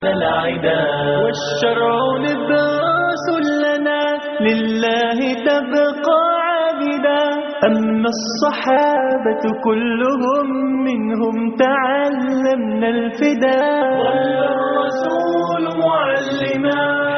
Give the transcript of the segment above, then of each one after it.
العدا والشرع لباس لنا لله تبقى عابدا أما الصحابة كلهم منهم تعلمنا الفداء ظل الرسول معلما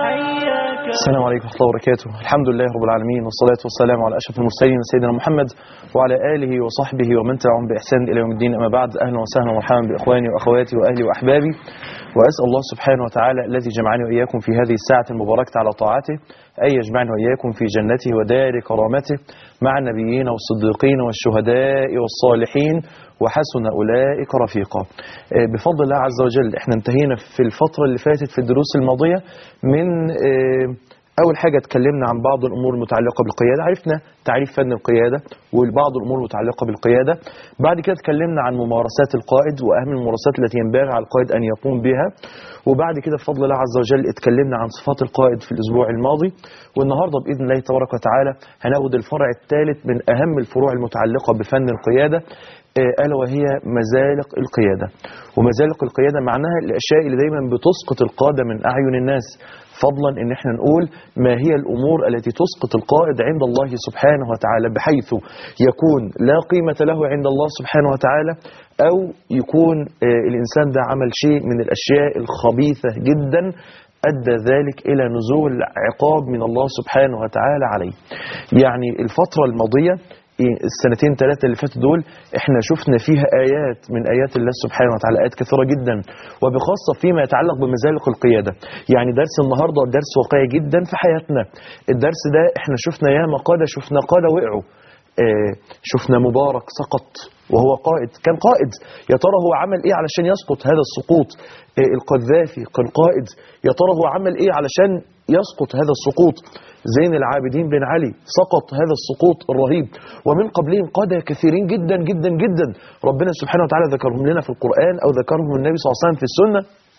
حياك السلام عليكم ورحمة الله وبركاته الحمد لله رب العالمين والصلاة والسلام على أشرف المرسلين سيدنا محمد وعلى آله وصحبه ومن تبعهم بإحسان إلى يوم الدين أما بعد أهلا وسهلا ومرحبا بإخواني وأخواتي وأهلي وأحبابي وأسأل الله سبحانه وتعالى الذي جمعني وإياكم في هذه الساعة المباركة على طاعته أن يجمعنا وإياكم في جنته ودار كرامته مع النبيين والصديقين والشهداء والصالحين وحسن أولئك رفيقا آه، بفضل الله عز وجل احنا انتهينا في الفترة اللي فاتت في الدروس الماضية من آه، أول حاجة اتكلمنا عن بعض الأمور المتعلقة بالقيادة عرفنا تعريف فن القيادة وبعض الأمور المتعلقة بالقيادة بعد كده اتكلمنا عن ممارسات القائد وأهم الممارسات التي ينبغي على القائد أن يقوم بها وبعد كده بفضل الله عز وجل اتكلمنا عن صفات القائد في الأسبوع الماضي والنهاردة بإذن الله تبارك وتعالى هناخد الفرع الثالث من أهم الفروع المتعلقة بفن القيادة آه، ألا وهي مزالق القيادة ومزالق القيادة معناها الأشياء اللي دايما بتسقط القادة من أعين الناس فضلا ان احنا نقول ما هي الامور التي تسقط القائد عند الله سبحانه وتعالى بحيث يكون لا قيمة له عند الله سبحانه وتعالى او يكون آه، الانسان ده عمل شيء من الاشياء الخبيثة جدا ادى ذلك الى نزول عقاب من الله سبحانه وتعالى عليه يعني الفترة الماضية إيه، السنتين ثلاثة اللي فاتوا دول احنا شفنا فيها آيات من آيات الله سبحانه وتعالى آيات كثيرة جدا وبخاصة فيما يتعلق بمزالق القيادة يعني درس النهاردة درس واقعي جدا في حياتنا الدرس ده احنا شفنا ياما قادة شفنا قادة وقعوا آه، شفنا مبارك سقط وهو قائد كان قائد يا ترى هو عمل ايه علشان يسقط هذا السقوط آه، القذافي كان قائد يا ترى هو عمل ايه علشان يسقط هذا السقوط زين العابدين بن علي سقط هذا السقوط الرهيب ومن قبلهم قادة كثيرين جدا جدا جدا ربنا سبحانه وتعالى ذكرهم لنا في القرآن أو ذكرهم النبي صلى الله عليه وسلم في السنة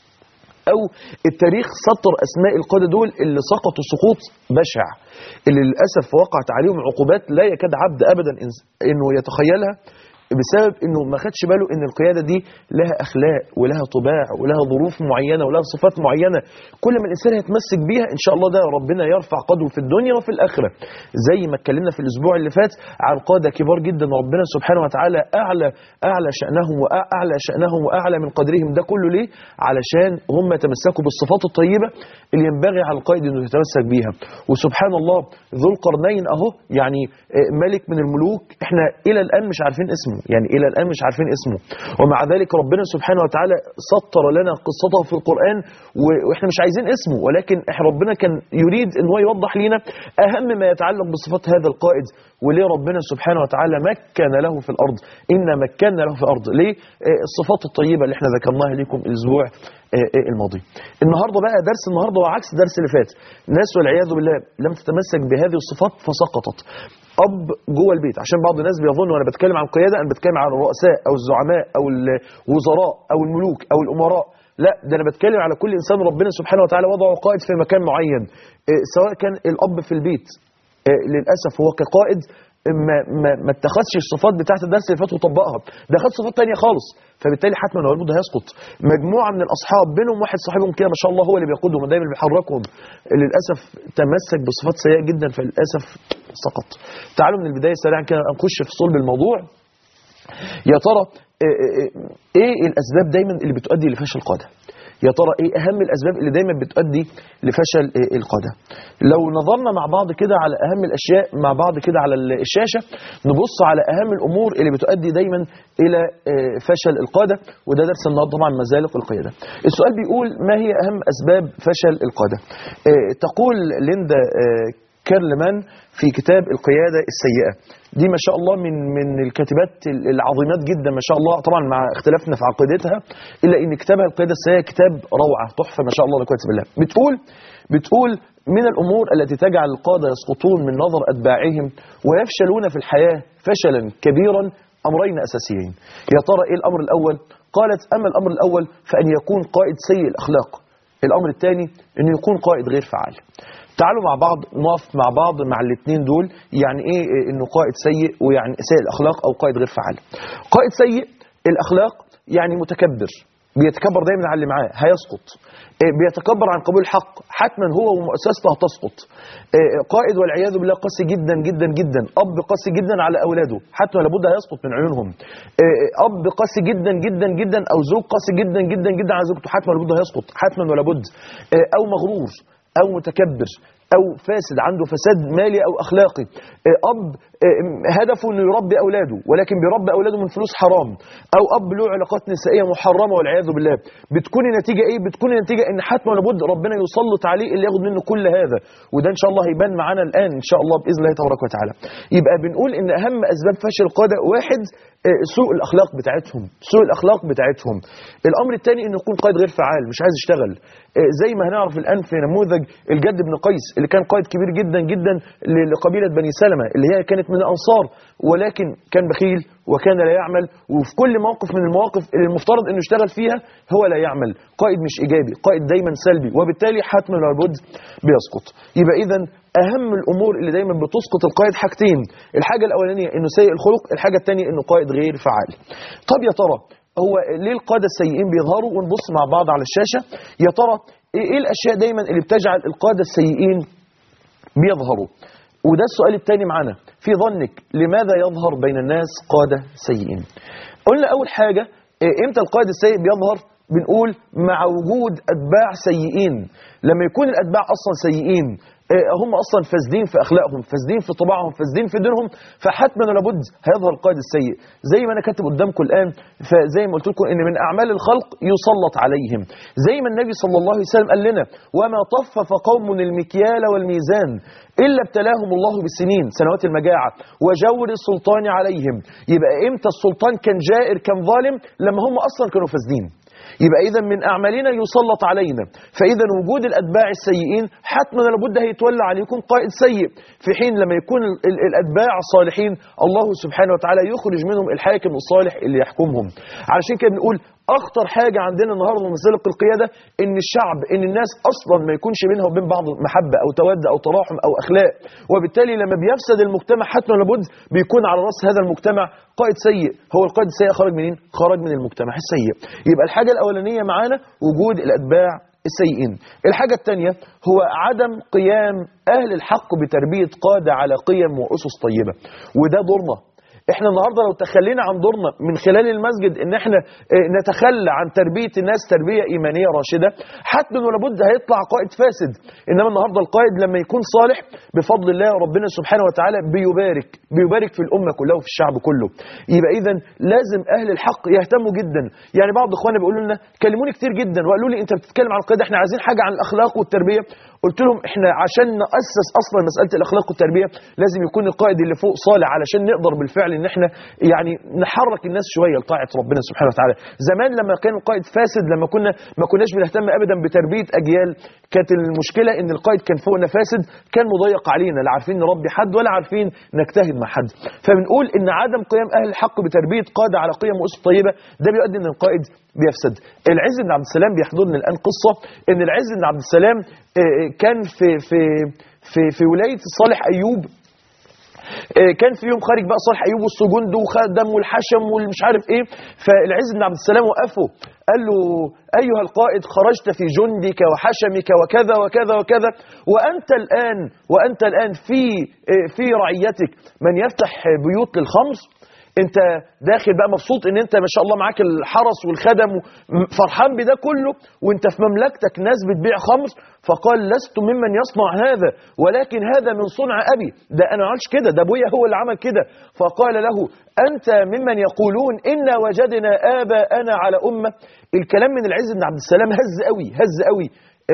أو التاريخ سطر أسماء القادة دول اللي سقطوا سقوط بشع اللي للأسف وقعت عليهم عقوبات لا يكاد عبد أبدا إنس- إنه يتخيلها بسبب انه ما خدش باله ان القياده دي لها اخلاق ولها طباع ولها ظروف معينه ولها صفات معينه كل ما الانسان هيتمسك بيها ان شاء الله ده ربنا يرفع قدره في الدنيا وفي الاخره زي ما اتكلمنا في الاسبوع اللي فات عن قاده كبار جدا ربنا سبحانه وتعالى اعلى اعلى شانهم واعلى شانهم واعلى من قدرهم ده كله ليه علشان هم يتمسكوا بالصفات الطيبه اللي ينبغي على القائد انه يتمسك بيها وسبحان الله ذو القرنين اهو يعني آه، ملك من الملوك احنا الى الان مش عارفين اسمه يعني الى الان مش عارفين اسمه ومع ذلك ربنا سبحانه وتعالى سطر لنا قصته في القران و- واحنا مش عايزين اسمه ولكن احنا ربنا كان يريد ان هو يوضح لنا اهم ما يتعلق بصفات هذا القائد وليه ربنا سبحانه وتعالى مكن له في الارض ان مكنا له في الارض ليه آه، الصفات الطيبه اللي احنا ذكرناها لكم الاسبوع آه، آه، الماضي النهارده بقى درس النهارده وعكس الدرس اللي فات ناس والعياذ بالله لم تتمسك بهذه الصفات فسقطت اب جوه البيت عشان بعض الناس بيظن وانا بتكلم عن القياده انا بتكلم عن الرؤساء او الزعماء او الوزراء او الملوك او الامراء لا ده انا بتكلم على كل انسان ربنا سبحانه وتعالى وضعه قائد في مكان معين آه، سواء كان الاب في البيت آه، للاسف هو كقائد ما ما ما اتخذش الصفات بتاعت الدرس اللي فات وطبقها ده خد صفات تانية خالص فبالتالي حتما هو المفروض هيسقط مجموعه من الاصحاب بينهم واحد صاحبهم كده ما شاء الله هو اللي بيقودهم ودايما اللي بيحركهم للاسف تمسك بصفات سيئه جدا فللاسف سقط تعالوا من البدايه سريعا كده نخش في صلب الموضوع يا ترى إيه- إيه ايه الاسباب دايما اللي بتؤدي لفشل القاده يا ترى ايه اهم الاسباب اللي دايما بتؤدي لفشل إيه القاده لو نظرنا مع بعض كده على اهم الاشياء مع بعض كده على الشاشه نبص على اهم الامور اللي بتؤدي دايما الى إيه فشل القاده وده درس النهارده طبعا مزالق القياده السؤال بيقول ما هي اهم اسباب فشل القاده إيه تقول ليندا إيه كيرلمان في كتاب القيادة السيئة دي ما شاء الله من من الكاتبات العظيمات جدا ما شاء الله طبعا مع اختلافنا في عقيدتها الا ان كتابها القيادة السيئة كتاب روعة تحفة ما شاء الله لا قوة الا بالله بتقول بتقول من الامور التي تجعل القادة يسقطون من نظر اتباعهم ويفشلون في الحياة فشلا كبيرا امرين اساسيين يا ترى ايه الامر الاول قالت اما الامر الاول فان يكون قائد سيء الاخلاق الامر الثاني انه يكون قائد غير فعال تعالوا مع بعض نقف مع بعض مع الاثنين دول يعني ايه إيه انه قائد سيء ويعني سيء الاخلاق او قائد غير فعال قائد سيء الاخلاق يعني متكبر بيتكبر دايما على اللي معاه هيسقط آه، بيتكبر عن قبول الحق حتما هو ومؤسسته هتسقط آه، قائد والعياذ بالله قاسي جدا جدا جدا اب قاسي جدا على اولاده حتما لابد هيسقط من عيونهم آه، اب قاسي جدا جدا جدا او زوج قاسي جدا جدا جدا على زوجته حتما لابد هيسقط حتما ولا بد آه، او مغرور او متكبر او فاسد عنده فساد مالي او اخلاقي آه، اب آه، هدفه انه يربي اولاده ولكن بيربي اولاده من فلوس حرام او اب له علاقات نسائيه محرمه والعياذ بالله بتكون النتيجه ايه بتكون النتيجه ان حتما لابد ربنا يسلط عليه اللي ياخد منه كل هذا وده ان شاء الله هيبان معانا الان ان شاء الله باذن الله تبارك وتعالى يبقى بنقول ان اهم اسباب فشل القاده واحد آه، سوء الاخلاق بتاعتهم سوء الاخلاق بتاعتهم الامر الثاني انه يكون قائد غير فعال مش عايز يشتغل آه، زي ما هنعرف الان في نموذج الجد بن قيس اللي كان قائد كبير جدا جدا ل- لقبيله بني سلمه اللي هي كانت من الانصار ولكن كان بخيل وكان لا يعمل وفي كل موقف من المواقف اللي المفترض انه يشتغل فيها هو لا يعمل قائد مش ايجابي قائد دايما سلبي وبالتالي حتما لابد بيسقط يبقى اذا اهم الامور اللي دايما بتسقط القائد حاجتين الحاجه الاولانيه انه سيء الخلق الحاجه الثانيه انه قائد غير فعال طب يا ترى هو ليه القاده السيئين بيظهروا ونبص مع بعض على الشاشه يا ترى ايه إيه الاشياء دايما اللي بتجعل القاده السيئين بيظهروا وده السؤال الثاني معانا في ظنك لماذا يظهر بين الناس قادة سيئين قلنا أول حاجة إيه، إمتى القائد السيء بيظهر بنقول مع وجود أتباع سيئين لما يكون الأتباع أصلا سيئين إيه، هم أصلا فاسدين في أخلاقهم فاسدين في طباعهم فاسدين في دينهم فحتما لابد هيظهر القائد السيء زي ما أنا كاتب قدامكم الآن فزي ما قلت لكم إن من أعمال الخلق يسلط عليهم زي ما النبي صلى الله عليه وسلم قال لنا وما طفف قوم المكيال والميزان إلا ابتلاهم الله بالسنين سنوات المجاعة وجور السلطان عليهم يبقى إمتى السلطان كان جائر كان ظالم لما هم أصلا كانوا فاسدين يبقى إذا من أعمالنا يسلط علينا فإذا وجود الأتباع السيئين حتما لابد هيتولى عليكم قائد سيء في حين لما يكون ال- ال- الأتباع الصالحين الله سبحانه وتعالى يخرج منهم الحاكم الصالح اللي يحكمهم علشان كده بنقول اخطر حاجه عندنا النهارده من مسالك القياده ان الشعب ان الناس اصلا ما يكونش بينها وبين بعض محبه او توده او تراحم او اخلاق وبالتالي لما بيفسد المجتمع حتما لابد بيكون على راس هذا المجتمع قائد سيء هو القائد السيء خرج منين خرج من المجتمع السيء يبقى الحاجه الاولانيه معانا وجود الاتباع السيئين الحاجة الثانية هو عدم قيام أهل الحق بتربية قادة على قيم وأسس طيبة وده دورنا احنا النهارده لو تخلينا عن دورنا من خلال المسجد ان احنا اه، نتخلى عن تربيه الناس تربيه ايمانيه راشده حتما ولا بد هيطلع قائد فاسد انما النهارده القائد لما يكون صالح بفضل الله ربنا سبحانه وتعالى بيبارك بيبارك في الامه كلها وفي الشعب كله يبقى اذا لازم اهل الحق يهتموا جدا يعني بعض اخواننا بيقولوا لنا كلموني كتير جدا وقالوا لي انت بتتكلم عن القياده احنا عايزين حاجه عن الاخلاق والتربيه قلت لهم احنا عشان ناسس اصلا مساله الاخلاق والتربيه لازم يكون القائد اللي فوق صالح علشان نقدر بالفعل ان احنا يعني نحرك الناس شويه لطاعه ربنا سبحانه وتعالى زمان لما كان القائد فاسد لما كنا ما كناش بنهتم ابدا بتربيه اجيال كانت المشكله ان القائد كان فوقنا فاسد كان مضيق علينا لا عارفين نربي حد ولا عارفين نجتهد مع حد فبنقول ان عدم قيام اهل الحق بتربيه قاده على قيم واسس طيبه ده بيؤدي ان القائد بيفسد العز بن عبد السلام بيحضرنا الان قصه ان العز بن عبد السلام آه، كان في في في في ولايه صالح ايوب آه، كان في يوم خارج بقى صالح ايوب والسجند وخدم والحشم والمش عارف ايه فالعز بن عبد السلام وقفه قال له ايها القائد خرجت في جندك وحشمك وكذا وكذا وكذا وانت الان وانت الان في آه، في رعيتك من يفتح بيوت للخمر انت داخل بقى مبسوط ان انت ما شاء الله معاك الحرس والخدم و- م- فرحان بده كله وانت في مملكتك ناس بتبيع خمر فقال لست ممن يصنع هذا ولكن هذا من صنع ابي ده انا ما عملش كده ده ابويا هو اللي عمل كده فقال له انت ممن يقولون انا وجدنا اباءنا على امه الكلام من العز بن عبد السلام هز قوي هز قوي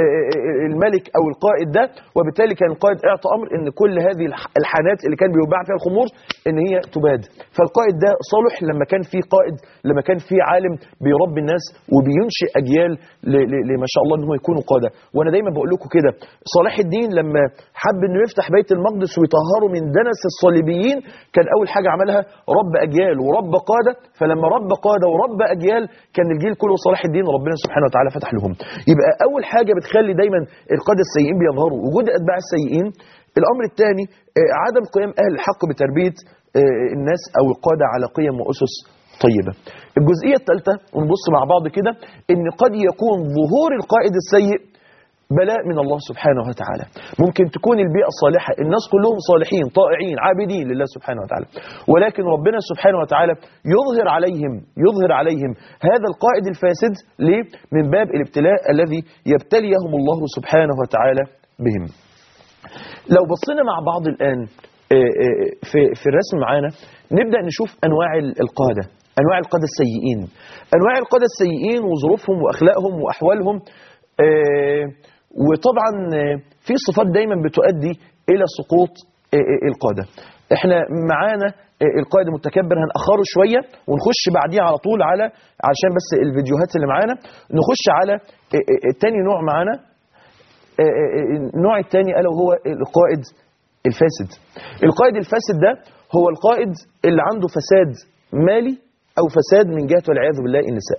الملك او القائد ده وبالتالي كان القائد اعطى امر ان كل هذه الح- الحانات اللي كان بيباع فيها الخمور ان هي تباد فالقائد ده صالح لما كان في قائد لما كان في عالم بيربي الناس وبينشئ اجيال ل- ل- لما شاء الله انهم يكونوا قاده وانا دايما بقول لكم كده صلاح الدين لما حب انه يفتح بيت المقدس ويطهره من دنس الصليبيين كان اول حاجه عملها رب اجيال ورب قاده فلما رب قاده ورب اجيال كان الجيل كله صلاح الدين ربنا سبحانه وتعالى فتح لهم يبقى اول حاجه بتخلي دايما القاده السيئين بيظهروا وجود اتباع السيئين الامر الثاني آه، عدم قيام اهل الحق بتربيه آه، الناس او القاده على قيم واسس طيبة الجزئية الثالثة ونبص مع بعض كده ان قد يكون ظهور القائد السيء بلاء من الله سبحانه وتعالى ممكن تكون البيئة صالحة الناس كلهم صالحين طائعين عابدين لله سبحانه وتعالى ولكن ربنا سبحانه وتعالى يظهر عليهم يظهر عليهم هذا القائد الفاسد ليه؟ من باب الابتلاء الذي يبتليهم الله سبحانه وتعالى بهم لو بصينا مع بعض الآن آه، آه، في في الرسم معانا نبدأ نشوف أنواع القادة أنواع القادة السيئين أنواع القادة السيئين وظروفهم وأخلاقهم وأحوالهم آه، وطبعا آه، في صفات دايما بتؤدي إلى سقوط آه، آه، القادة احنا معانا آه، القائد المتكبر هنأخره شوية ونخش بعديه على طول على عشان بس الفيديوهات اللي معانا نخش على آه، آه، تاني نوع معانا آه، آه، النوع الثاني ألا وهو القائد الفاسد القائد الفاسد ده هو القائد اللي عنده فساد مالي أو فساد من جهة والعياذ بالله النساء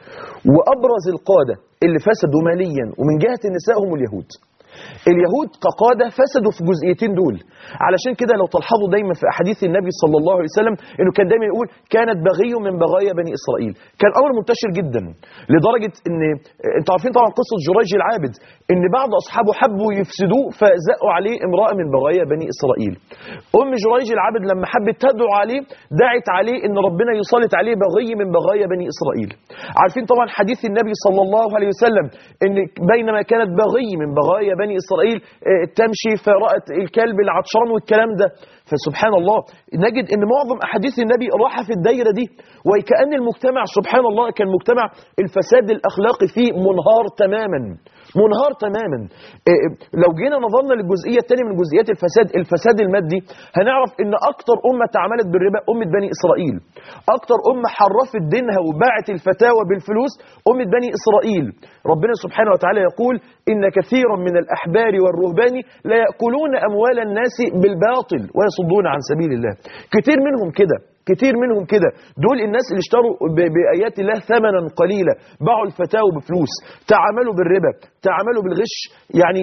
وأبرز القادة اللي فسدوا ماليا ومن جهة النساء هم اليهود اليهود كقادة فسدوا في جزئيتين دول علشان كده لو تلحظوا دايما في أحاديث النبي صلى الله عليه وسلم إنه كان دايما يقول كانت بغي من بغايا بني إسرائيل كان أمر منتشر جدا لدرجة إن أنتوا عارفين طبعا قصة جريج العابد إن بعض أصحابه حبوا يفسدوه فزقوا عليه امرأة من بغايا بني إسرائيل أم جريج العابد لما حبت تدعو عليه دعت عليه إن ربنا يسلط عليه بغي من بغايا بني إسرائيل عارفين طبعا حديث النبي صلى الله عليه وسلم إن بينما كانت بغي من بغايا بني إسرائيل آه، تمشي فرأت الكلب العطشان والكلام ده فسبحان الله نجد ان معظم احاديث النبي راح في الدايره دي وكأن المجتمع سبحان الله كان مجتمع الفساد الاخلاقي فيه منهار تماما منهار تماما إيه، إيه، لو جينا نظرنا للجزئيه الثانيه من جزئيات الفساد الفساد المادي هنعرف ان اكتر امه تعاملت بالربا امه بني اسرائيل اكتر امه حرفت دينها وباعت الفتاوى بالفلوس امه بني اسرائيل ربنا سبحانه وتعالى يقول ان كثيرا من الاحبار والرهبان لا ياكلون اموال الناس بالباطل ويصدون عن سبيل الله كتير منهم كده كتير منهم كده دول الناس اللي اشتروا ب- بآيات الله ثمنا قليلا باعوا الفتاوى بفلوس تعاملوا بالربا تعاملوا بالغش يعني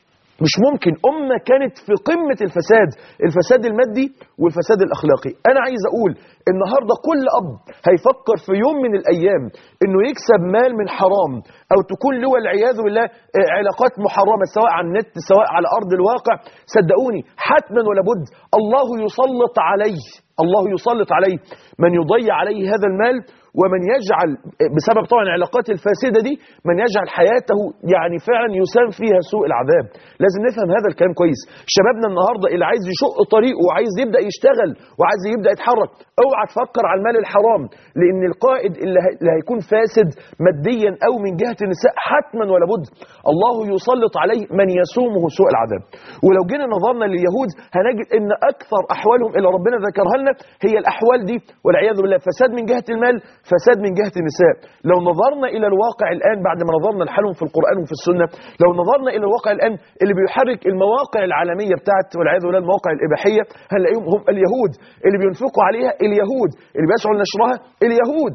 مش ممكن أمة كانت في قمة الفساد الفساد المادي والفساد الأخلاقي أنا عايز أقول النهاردة كل أب هيفكر في يوم من الأيام أنه يكسب مال من حرام أو تكون له والعياذ بالله آه، علاقات محرمة سواء على النت سواء على أرض الواقع صدقوني حتما ولا بد الله يسلط عليه الله يسلط عليه من يضيع عليه هذا المال ومن يجعل بسبب طبعا العلاقات الفاسدة دي من يجعل حياته يعني فعلا يسام فيها سوء العذاب لازم نفهم هذا الكلام كويس شبابنا النهاردة اللي عايز يشق طريقه وعايز يبدأ يشتغل وعايز يبدأ يتحرك اوعى تفكر على المال الحرام لان القائد اللي هي- اللي هيكون فاسد ماديا او من جهة النساء حتما ولا بد الله يسلط عليه من يسومه سوء العذاب ولو جينا نظرنا لليهود هنجد ان اكثر احوالهم اللي ربنا ذكرها لنا هي الاحوال دي والعياذ بالله فساد من جهة المال فساد من جهة النساء لو نظرنا الى الواقع الان بعد ما نظرنا لحالهم في القرآن وفي السنة لو نظرنا الى الواقع الان اللي بيحرك المواقع العالمية بتاعت والعياذ بالله المواقع الاباحية هنلاقيهم هم اليهود اللي بينفقوا عليها اليهود اللي بيسعوا لنشرها اليهود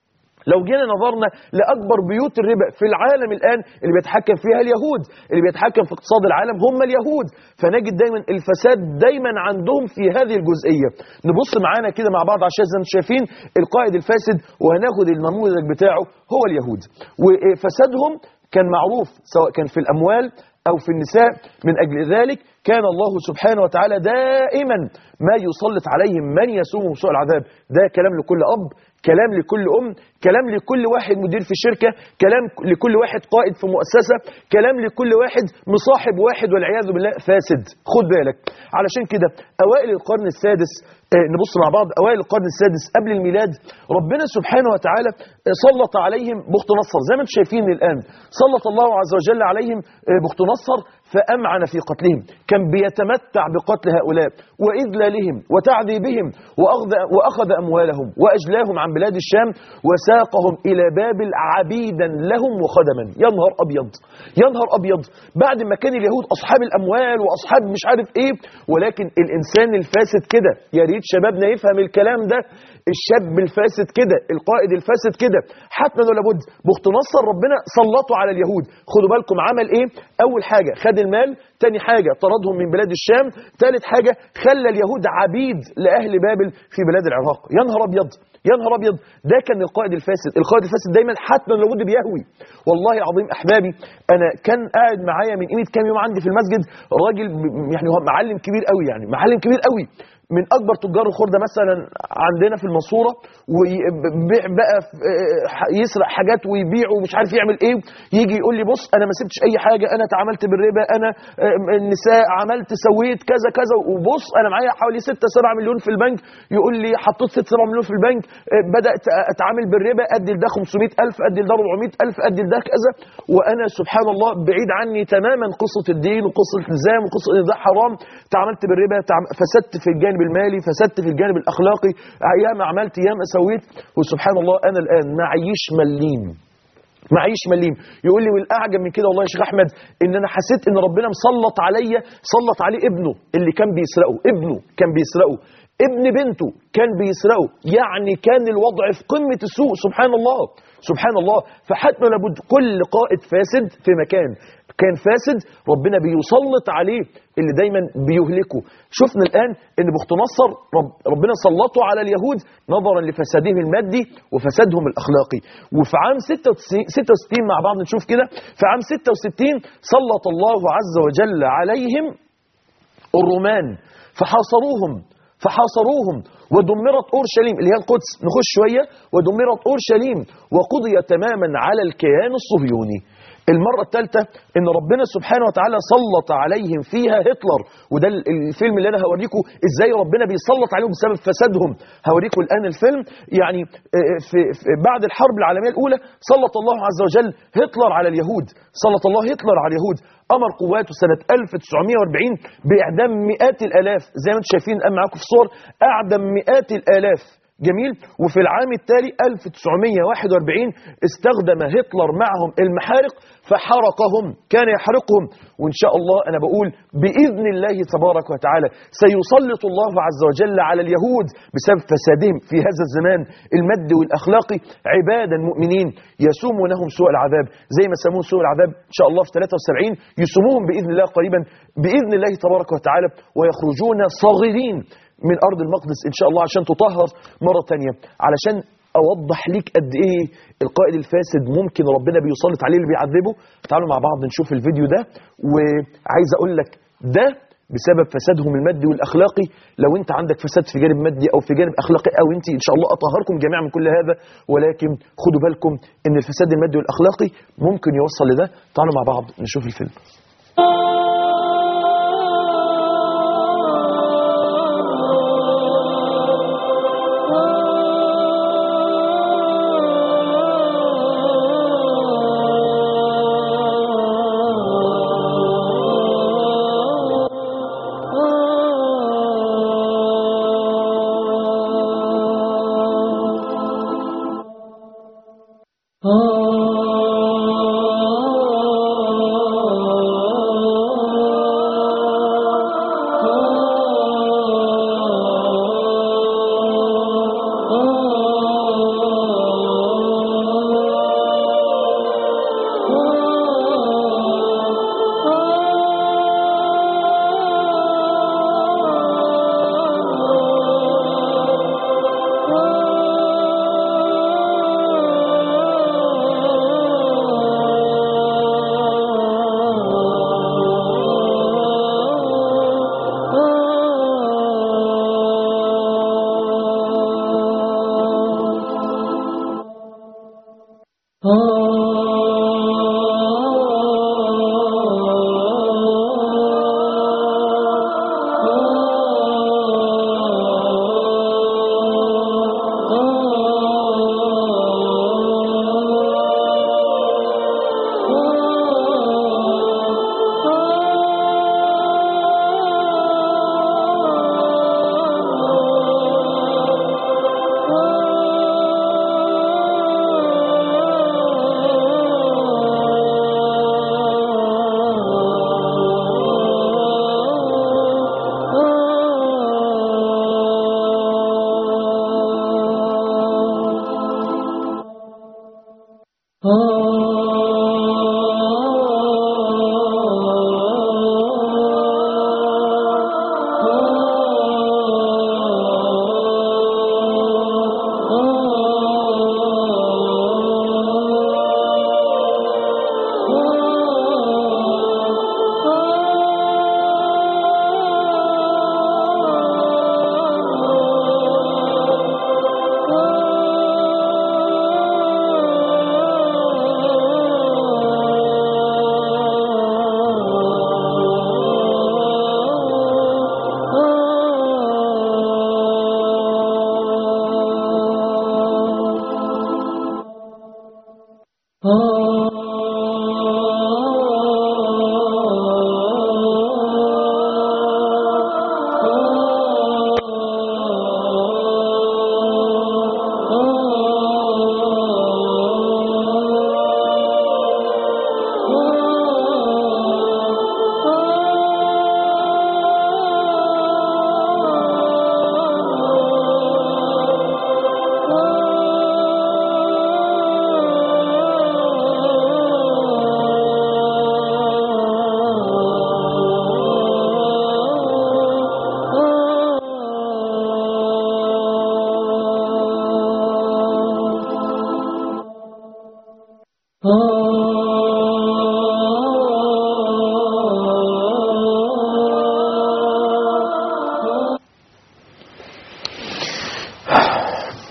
لو جينا نظرنا لأكبر بيوت الربا في العالم الآن اللي بيتحكم فيها اليهود اللي بيتحكم في اقتصاد العالم هم اليهود فنجد دايما الفساد دايما عندهم في هذه الجزئية نبص معانا كده مع بعض عشان زي ما انتم شايفين القائد الفاسد وهناخد النموذج بتاعه هو اليهود وفسادهم كان معروف سواء كان في الأموال أو في النساء من أجل ذلك كان الله سبحانه وتعالى دائما ما يسلط عليهم من يسومهم سوء العذاب ده كلام لكل أب كلام لكل أم كلام لكل واحد مدير في شركة كلام لكل واحد قائد في مؤسسة كلام لكل واحد مصاحب واحد والعياذ بالله فاسد خد بالك علشان كده أوائل القرن السادس آه، نبص مع بعض أوائل القرن السادس قبل الميلاد ربنا سبحانه وتعالى آه، سلط عليهم بخت نصر زي ما انتم شايفين الآن سلط الله عز وجل عليهم آه، بخت نصر فأمعن في قتلهم كان بيتمتع بقتل هؤلاء وإذلالهم وتعذيبهم وأخذ, وأخذ أموالهم وأجلاهم عن بلاد الشام وساقهم إلى بابل عبيدا لهم وخدما يا نهار أبيض يا نهار أبيض بعد ما كان اليهود أصحاب الأموال وأصحاب مش عارف إيه ولكن الإنسان الفاسد كده يا ريت ريت شبابنا يفهم الكلام ده الشاب الفاسد كده القائد الفاسد كده حتما ولا بد بخت نصر ربنا سلطوا على اليهود خدوا بالكم عمل ايه اول حاجه خد المال تاني حاجه طردهم من بلاد الشام ثالث حاجه خلى اليهود عبيد لاهل بابل في بلاد العراق يا نهار ابيض يا نهار ابيض ده كان القائد الفاسد القائد الفاسد دايما حتما لابد بيهوي والله العظيم احبابي انا كان قاعد معايا من قيمه كام يوم عندي في المسجد راجل ب- يعني هو معلم كبير قوي يعني معلم كبير قوي من اكبر تجار الخردة مثلا عندنا في المنصوره ويبيع بقى في- آه، يسرق حاجات ويبيع ومش عارف يعمل ايه يجي يقول لي بص انا ما سبتش اي حاجه انا تعاملت بالربا انا آه، النساء عملت سويت كذا كذا وبص انا معايا حوالي 6 7 مليون في البنك يقول لي حطيت 6 7 مليون في البنك آه، بدات اتعامل بالربا ادي لده 500000 ادي لده 400000 ادي لده كذا وانا سبحان الله بعيد عني تماما قصه الدين وقصه الالتزام وقصه ان ده حرام تعاملت بالربا تعم- فسدت في الجانب المالي فسدت في الجانب الاخلاقي ياما عملت ياما سويت وسبحان الله انا الان معيش مليم معيش مليم يقول لي والاعجب من كده والله يا شيخ احمد ان انا حسيت ان ربنا مسلط عليا سلط عليه ابنه اللي كان بيسرقه ابنه كان بيسرقه ابن بنته كان بيسرقه يعني كان الوضع في قمه السوء سبحان الله سبحان الله فحتما لابد كل قائد فاسد في مكان كان فاسد ربنا بيسلط عليه اللي دايما بيهلكه شفنا الآن ان بخت نصر رب ربنا سلطه على اليهود نظرا لفسادهم المادي وفسادهم الأخلاقي وفي عام 66 66 مع بعض نشوف كده في عام 66 سلط الله عز وجل عليهم الرومان فحاصروهم فحاصروهم ودمرت اورشليم اللي هي القدس نخش شويه ودمرت اورشليم وقضي تماما على الكيان الصهيوني المرة الثالثة ان ربنا سبحانه وتعالى سلط عليهم فيها هتلر وده ال- الفيلم اللي انا هوريكم ازاي ربنا بيسلط عليهم بسبب فسادهم هوريكم الان الفيلم يعني آه، في في بعد الحرب العالمية الاولى سلط الله عز وجل هتلر على اليهود سلط الله هتلر على اليهود امر قواته سنة 1940 باعدام مئات الالاف زي ما انتم شايفين الان معاكم في الصور اعدم مئات الالاف جميل وفي العام التالي 1941 استخدم هتلر معهم المحارق فحرقهم كان يحرقهم وإن شاء الله أنا بقول بإذن الله تبارك وتعالى سيسلط الله عز وجل على اليهود بسبب فسادهم في هذا الزمان المادي والأخلاقي عبادا مؤمنين يسومونهم سوء العذاب زي ما سموه سوء العذاب إن شاء الله في 73 يسوموهم بإذن الله قريبا بإذن الله تبارك وتعالى ويخرجون صاغرين من أرض المقدس إن شاء الله عشان تطهر مرة تانية علشان أوضح ليك قد إيه القائد الفاسد ممكن ربنا بيسلط عليه اللي بيعذبه تعالوا مع بعض نشوف الفيديو ده وعايز أقول لك ده بسبب فسادهم المادي والأخلاقي لو أنت عندك فساد في جانب مادي أو في جانب أخلاقي أو أنت إن شاء الله أطهركم جميعا من كل هذا ولكن خدوا بالكم إن الفساد المادي والأخلاقي ممكن يوصل لده تعالوا مع بعض نشوف الفيلم آه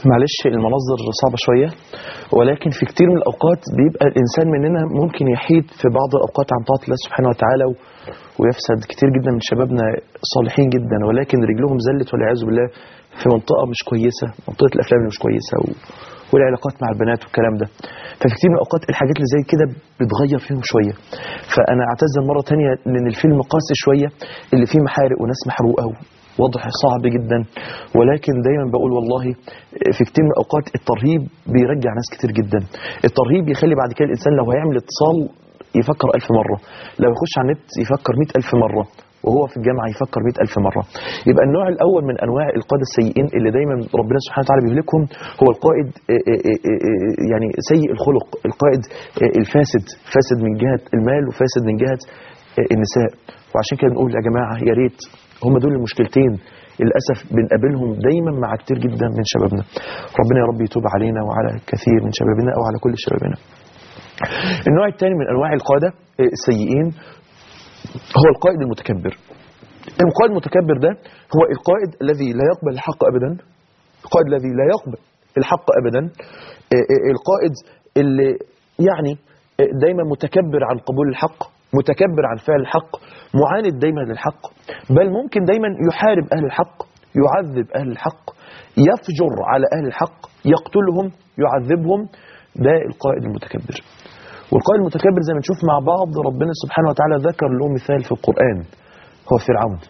معلش المناظر صعبة شوية ولكن في كتير من الأوقات بيبقى الإنسان مننا ممكن يحيد في بعض الأوقات عن طاعة الله سبحانه وتعالى و- ويفسد كتير جدا من شبابنا صالحين جدا ولكن رجلهم زلت والعياذ بالله في منطقة مش كويسة منطقة الأفلام اللي مش كويسة و... والعلاقات مع البنات والكلام ده ففي كتير من الأوقات الحاجات اللي زي كده بتغير فيهم شوية فأنا أعتذر مرة تانية لأن الفيلم قاسي شوية اللي فيه محارق وناس محروقة وضع صعب جدا ولكن دايما بقول والله في كتير من الأوقات الترهيب بيرجع ناس كتير جدا الترهيب بيخلي بعد كده الإنسان لو هيعمل اتصال يفكر ألف مرة لو يخش على النت يفكر مئة ألف مرة وهو في الجامعة يفكر مئة ألف مرة يبقى النوع الأول من أنواع القادة السيئين اللي دايما ربنا سبحانه وتعالى بيهلكهم هو القائد آه، آه، آه، آه، يعني سيء الخلق القائد آه، الفاسد فاسد من جهة المال وفاسد من جهة آه، النساء وعشان كده نقول يا جماعة يا ريت هم دول المشكلتين للأسف بنقابلهم دايما مع كتير جدا من شبابنا ربنا يا رب يتوب علينا وعلى كثير من شبابنا أو على كل شبابنا النوع الثاني من أنواع القادة آه، السيئين هو القائد المتكبر القائد المتكبر ده هو القائد الذي لا يقبل الحق أبدا القائد الذي لا يقبل الحق أبدا آه، آه، القائد اللي يعني آه، دايما متكبر عن قبول الحق متكبر عن فعل الحق معاند دايما للحق بل ممكن دايما يحارب أهل الحق يعذب أهل الحق يفجر على أهل الحق يقتلهم يعذبهم ده القائد المتكبر والقائد المتكبر زي ما نشوف مع بعض ربنا سبحانه وتعالى ذكر له مثال في القرآن هو فرعون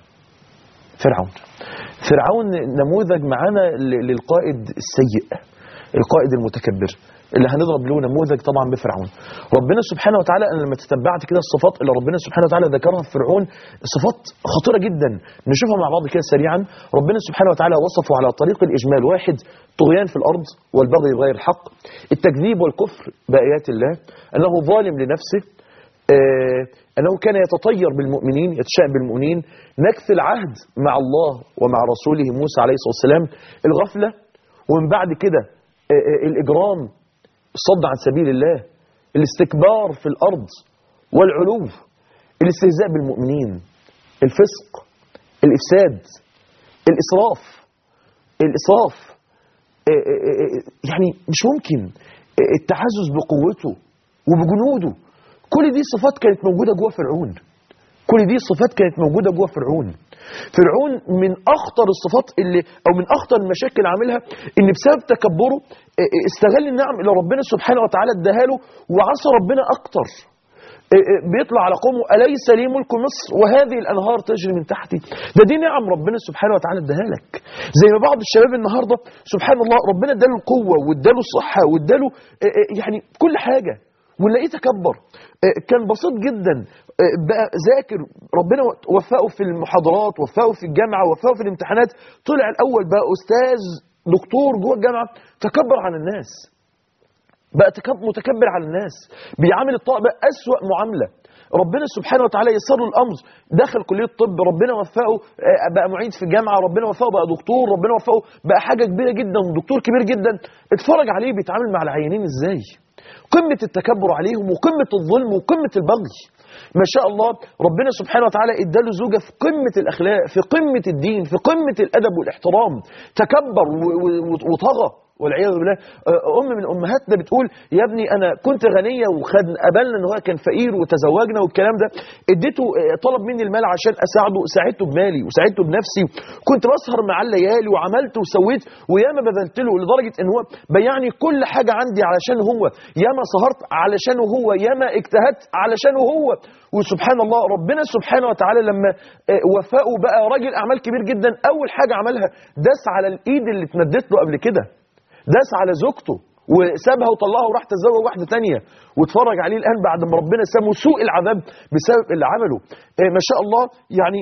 فرعون فرعون نموذج معانا ل- للقائد السيء القائد المتكبر اللي هنضرب له نموذج طبعا بفرعون ربنا سبحانه وتعالى انا لما تتبعت كده الصفات اللي ربنا سبحانه وتعالى ذكرها في فرعون صفات خطيره جدا نشوفها مع بعض كده سريعا ربنا سبحانه وتعالى وصفه على طريق الاجمال واحد طغيان في الارض والبغي بغير الحق التكذيب والكفر بايات الله انه ظالم لنفسه آه، أنه كان يتطير بالمؤمنين يتشاء بالمؤمنين نكث العهد مع الله ومع رسوله موسى عليه الصلاة والسلام الغفلة ومن بعد كده آه، آه، الإجرام الصد عن سبيل الله الاستكبار في الأرض والعلو الاستهزاء بالمؤمنين الفسق الإفساد الإسراف الإسراف آه، آه، آه، يعني مش ممكن آه، التعزز بقوته وبجنوده كل دي صفات كانت موجودة جوه فرعون كل دي صفات كانت موجودة جوه فرعون فرعون من أخطر الصفات اللي أو من أخطر المشاكل اللي عاملها إن بسبب تكبره آه، آه، استغل النعم اللي ربنا سبحانه وتعالى اداها له وعصى ربنا أكتر آه، آه، بيطلع على قومه أليس لي ملك مصر وهذه الأنهار تجري من تحتي ده دي نعم ربنا سبحانه وتعالى اداها لك زي ما بعض الشباب النهاردة سبحان الله ربنا اداله القوة واداله الصحة واداله آه، آه، يعني كل حاجة ونلاقيه تكبر آه، كان بسيط جدا آه، بقى ذاكر ربنا وفقه في المحاضرات وفقه في الجامعة وفقه في الامتحانات طلع الأول بقى أستاذ دكتور جوه الجامعة تكبر على الناس بقى تكب- متكبر على الناس بيعامل الطالب أسوأ معاملة ربنا سبحانه وتعالى يسر له الامر دخل كليه الطب ربنا وفقه آه، بقى معيد في الجامعه ربنا وفقه بقى دكتور ربنا وفقه بقى حاجه كبيره جدا دكتور كبير جدا اتفرج عليه بيتعامل مع العيانين ازاي قمه التكبر عليهم وقمه الظلم وقمه البغي ما شاء الله ربنا سبحانه وتعالى اداله زوجه في قمه الاخلاق في قمه الدين في قمه الادب والاحترام تكبر و- و- وطغى والعياذ بالله آه، ام من امهاتنا بتقول يا ابني انا كنت غنيه وخد قبلنا ان هو كان فقير وتزوجنا والكلام ده اديته آه، طلب مني المال عشان اساعده ساعدته بمالي وساعدته بنفسي كنت بسهر معاه الليالي وعملت وسويت وياما بذلت له لدرجه ان هو بيعني كل حاجه عندي علشان هو ياما سهرت علشانه هو ياما اجتهدت علشانه هو وسبحان الله ربنا سبحانه وتعالى لما آه، وفقه بقى راجل اعمال كبير جدا اول حاجه عملها داس على الايد اللي اتمدت له قبل كده داس على زوجته وسابها وطلعها وراح تتزوج واحده تانية واتفرج عليه الان بعد ما ربنا سامه سوء العذاب بسبب اللي عمله آه، ما شاء الله يعني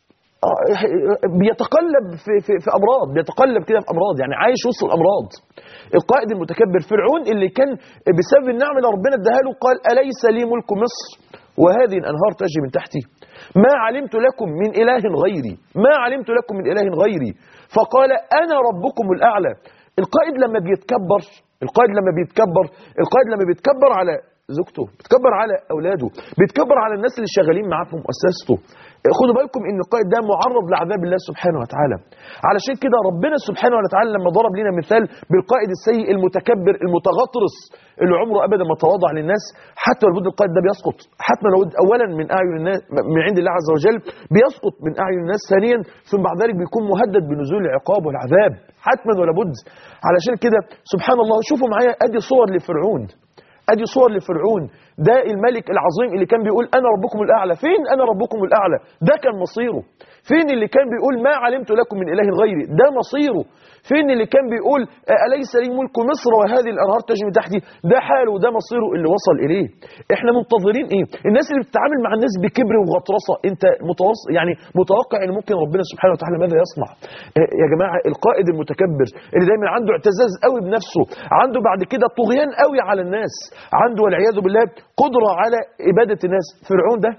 آه، بيتقلب في, في, في امراض بيتقلب كده في امراض يعني عايش وسط الامراض القائد المتكبر فرعون اللي كان بسبب النعمه اللي ربنا اداها له قال اليس لي ملك مصر وهذه الانهار تجري من تحتي ما علمت لكم من اله غيري ما علمت لكم من اله غيري فقال انا ربكم الاعلى القائد لما بيتكبر القائد لما بيتكبر القائد لما بيتكبر على زوجته بيتكبر على اولاده بيتكبر على الناس اللي شغالين معاه في مؤسسته خدوا بالكم ان القائد ده معرض لعذاب الله سبحانه وتعالى علشان كده ربنا سبحانه وتعالى لما ضرب لنا مثال بالقائد السيء المتكبر المتغطرس اللي عمره ابدا ما تواضع للناس حتى لو القائد ده بيسقط حتى لو اولا من اعين الناس من عند الله عز وجل بيسقط من اعين الناس ثانيا ثم بعد ذلك بيكون مهدد بنزول العقاب والعذاب حتما ولا بد علشان كده سبحان الله شوفوا معايا ادي صور لفرعون ادي صور لفرعون ده الملك العظيم اللي كان بيقول انا ربكم الاعلى فين انا ربكم الاعلى ده كان مصيره فين اللي كان بيقول ما علمت لكم من اله غيري ده مصيره فين اللي كان بيقول اليس لي ملك مصر وهذه الانهار تجري من تحتي ده حاله ده مصيره اللي وصل اليه احنا منتظرين ايه الناس اللي بتتعامل مع الناس بكبر وغطرسه انت متوص يعني متوقع ان ممكن ربنا سبحانه وتعالى ماذا يصنع يا جماعه القائد المتكبر اللي دايما عنده اعتزاز قوي بنفسه عنده بعد كده طغيان قوي على الناس عنده والعياذ بالله قدره على اباده الناس فرعون ده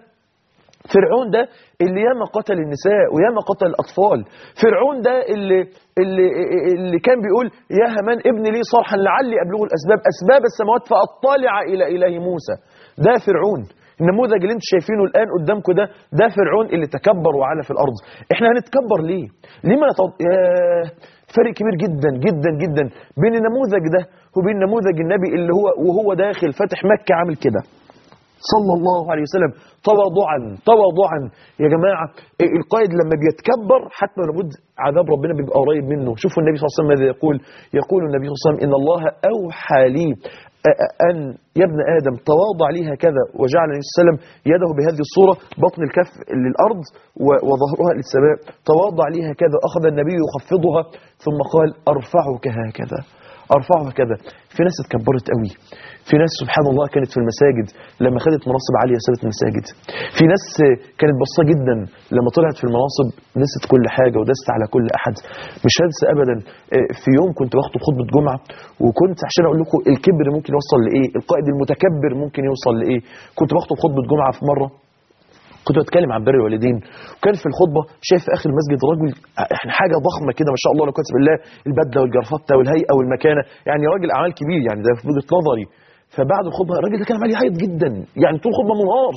فرعون ده اللي ياما قتل النساء وياما قتل الأطفال فرعون ده اللي, اللي, اللي كان بيقول يا همان ابن لي صرحا لعلي أبلغ الأسباب أسباب السماوات فأطلع إلى إله موسى ده فرعون النموذج اللي انتم شايفينه الآن قدامكم ده ده فرعون اللي تكبر وعلى في الأرض احنا هنتكبر ليه ليه ما نتوض... ياه فرق كبير جدا جدا جدا بين النموذج ده وبين نموذج النبي اللي هو وهو داخل فاتح مكة عامل كده صلى الله عليه وسلم تواضعا تواضعا يا جماعة القائد لما بيتكبر حتى لابد عذاب ربنا بيبقى قريب منه شوفوا النبي صلى الله عليه وسلم ماذا يقول يقول النبي صلى الله عليه وسلم إن الله أوحى لي أن يا ابن آدم تواضع لي هكذا وجعل النبي صلى الله عليه وسلم يده بهذه الصورة بطن الكف للأرض وظهرها للسماء تواضع لي هكذا أخذ النبي يخفضها ثم قال أرفعك هكذا أرفعها كذا في ناس اتكبرت قوي في ناس سبحان الله كانت في المساجد لما خدت مناصب عالية سابت المساجد في ناس كانت بسيطة جدا لما طلعت في المناصب نست كل حاجة ودست على كل أحد مش هنسى أبدا في يوم كنت بخطب خطبة جمعة وكنت عشان أقول لكم الكبر ممكن يوصل لإيه القائد المتكبر ممكن يوصل لإيه كنت بخطب خطبة جمعة في مرة كنت بتكلم عن بر الوالدين وكان في الخطبه شايف في اخر المسجد راجل احنا حاجه ضخمه كده ما شاء الله لو كتب الله البدله والجرفته والهيئه والمكانه يعني راجل اعمال كبير يعني ده في وجهه نظري فبعد الخطبه الراجل ده كان عمال يعيط جدا يعني طول الخطبه منهار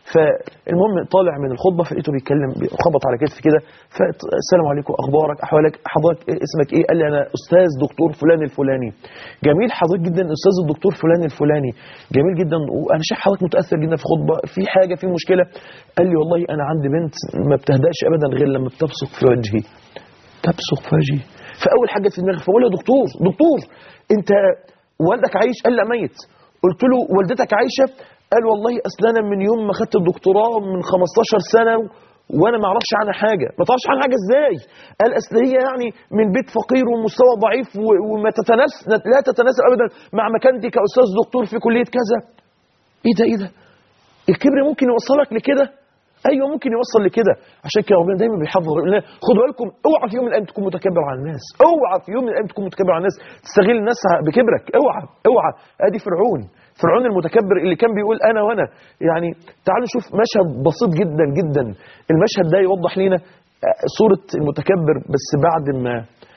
فالمهم طالع من الخطبه فلقيته بيتكلم خبط على كتفي كده فالسلام عليكم اخبارك احوالك حضرتك اسمك ايه قال لي انا استاذ دكتور فلان الفلاني جميل حضرتك جدا استاذ الدكتور فلان الفلاني جميل جدا وانا شايف حضرتك متاثر جدا في خطبه في حاجه في مشكله قال لي والله انا عندي بنت ما بتهداش ابدا غير لما بتبصق في وجهي تبصق في وجهي فاول حاجه في دماغي فبقول له دكتور دكتور انت والدك عايش قال لا ميت قلت له والدتك عايشه قال والله اصل انا من يوم ما خدت الدكتوراه من 15 سنه وانا ما اعرفش عنها حاجه ما تعرفش عنها حاجه ازاي قال اصل هي يعني من بيت فقير ومستوى ضعيف وما تتناسب لا تتناسب ابدا مع مكانتي كاستاذ دكتور في كليه كذا ايه ده ايه ده الكبر ممكن يوصلك لكده ايوه ممكن يوصل لكده عشان كده ربنا دايما بيحذر خدوا بالكم اوعى في يوم من الايام تكون متكبر على الناس اوعى في يوم من الايام تكون متكبر على الناس تستغل الناس بكبرك اوعى اوعى ادي فرعون فرعون المتكبر اللي كان بيقول انا وانا يعني تعالوا نشوف مشهد بسيط جدا جدا المشهد ده يوضح لنا صورة المتكبر بس بعد ما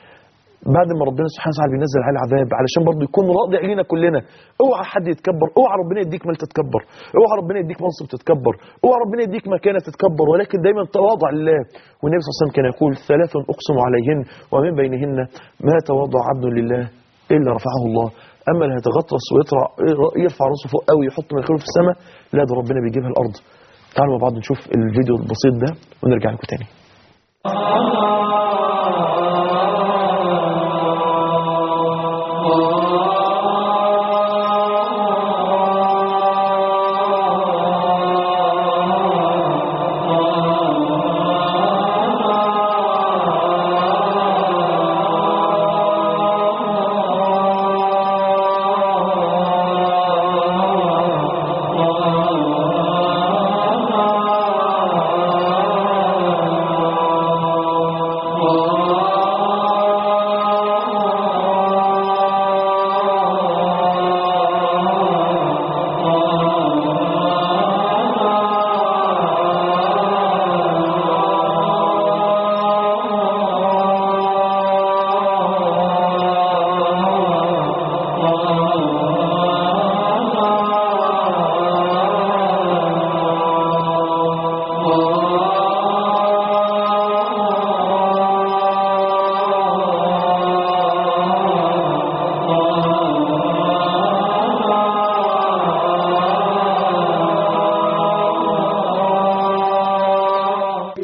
بعد ما ربنا سبحانه وتعالى بينزل عليه العذاب علشان برضه يكون راضي علينا كلنا اوعى حد يتكبر اوعى ربنا يديك مال تتكبر اوعى ربنا يديك منصب تتكبر اوعى ربنا يديك مكانه تتكبر ولكن دايما تواضع لله والنبي صلى الله عليه وسلم كان يقول ثلاث اقسم عليهن ومن بينهن ما تواضع عبد لله الا رفعه الله اما اللي هيتغطرس ويطلع يرفع راسه فوق قوي يحط مناخيره في السماء لا ده ربنا بيجيبها الارض تعالوا مع بعض نشوف الفيديو البسيط ده ونرجع لكم تاني Oh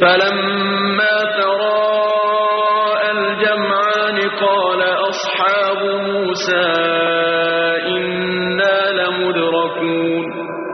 فلما تراءى الجمعان قال أصحاب موسى إنا لمدركون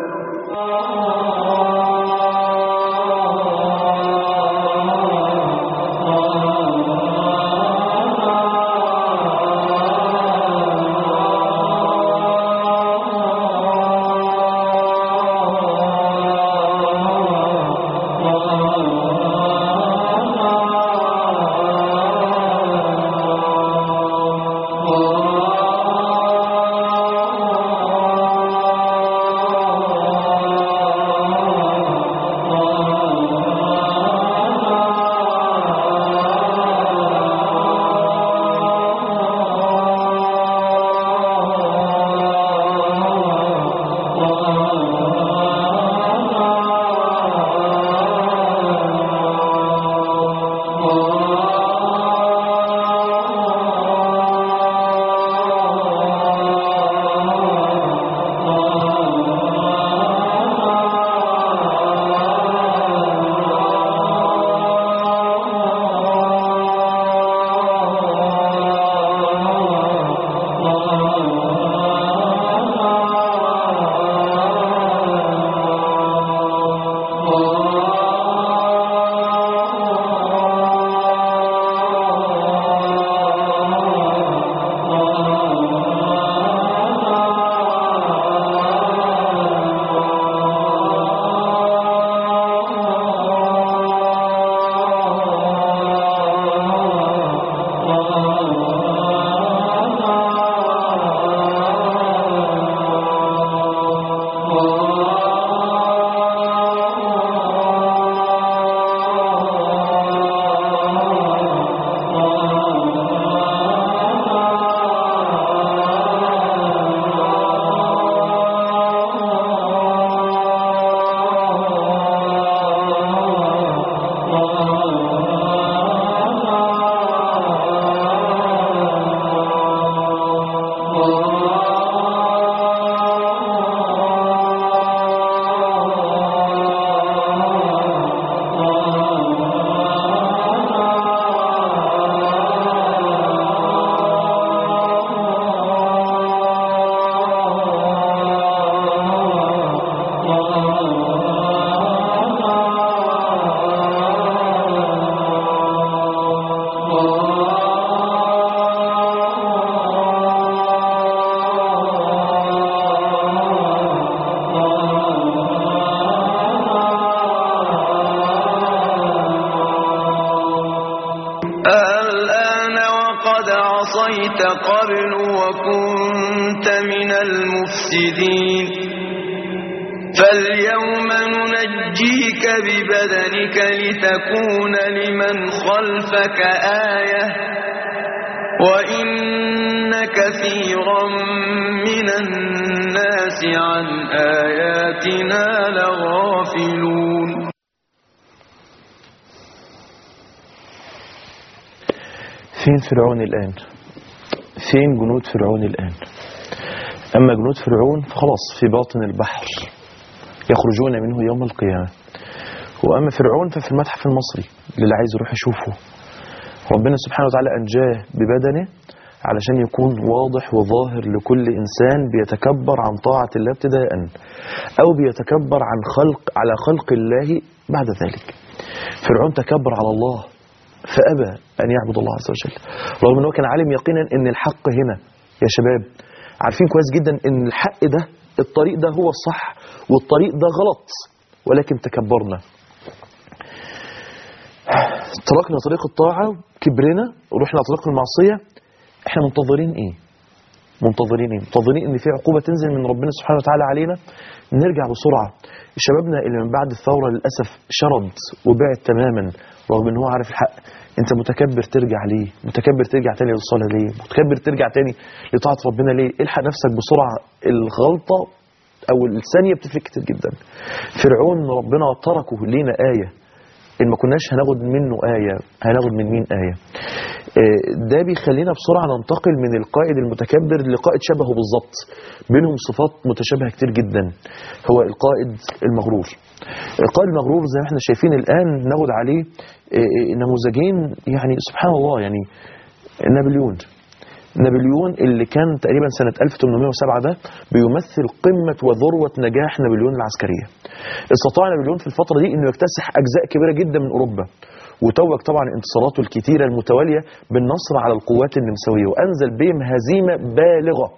الآن وقد عصيت قبل وكنت من المفسدين فاليوم ننجيك ببدنك لتكون لمن خلفك آية وإن كثيرا من الناس عن آياتنا لغافلون فين فرعون الآن فين جنود فرعون الآن أما جنود فرعون فخلاص في باطن البحر يخرجون منه يوم القيامة وأما فرعون ففي المتحف المصري للي عايز يروح يشوفه ربنا سبحانه وتعالى أنجاه ببدنه علشان يكون واضح وظاهر لكل إنسان بيتكبر عن طاعة الله ابتداء أو بيتكبر عن خلق على خلق الله بعد ذلك فرعون تكبر على الله فأبى أن يعبد الله عز وجل رغم أنه كان عالم يقينا أن الحق هنا يا شباب عارفين كويس جدا أن الحق ده الطريق ده هو الصح والطريق ده غلط ولكن تكبرنا تركنا طريق الطاعة كبرنا ورحنا طريق المعصية احنا منتظرين ايه منتظرين ايه منتظرين ان في عقوبة تنزل من ربنا سبحانه وتعالى علينا نرجع بسرعة شبابنا اللي من بعد الثورة للأسف شرد وبعد تماما رغم ان هو عارف الحق انت متكبر ترجع ليه متكبر ترجع تاني للصلاة ليه متكبر ترجع تاني لطاعة ربنا ليه الحق نفسك بسرعة الغلطة او الثانية بتفرق كتير جدا فرعون ربنا تركه لينا آية إن ما كناش هناخد منه آية هناخد من مين آية آه، ده بيخلينا بسرعة ننتقل من القائد المتكبر لقائد شبهه بالظبط بينهم صفات متشابهة كتير جدا هو القائد المغرور القائد المغرور زي ما احنا شايفين الآن ناخد عليه آه، آه، نموذجين يعني سبحان الله يعني نابليون نابليون اللي كان تقريبا سنة 1807 ده بيمثل قمة وذروة نجاح نابليون العسكرية استطاع نابليون في الفترة دي انه يكتسح اجزاء كبيرة جدا من اوروبا وتوج طبعا انتصاراته الكتيرة المتوالية بالنصر على القوات النمساوية وانزل بهم هزيمة بالغة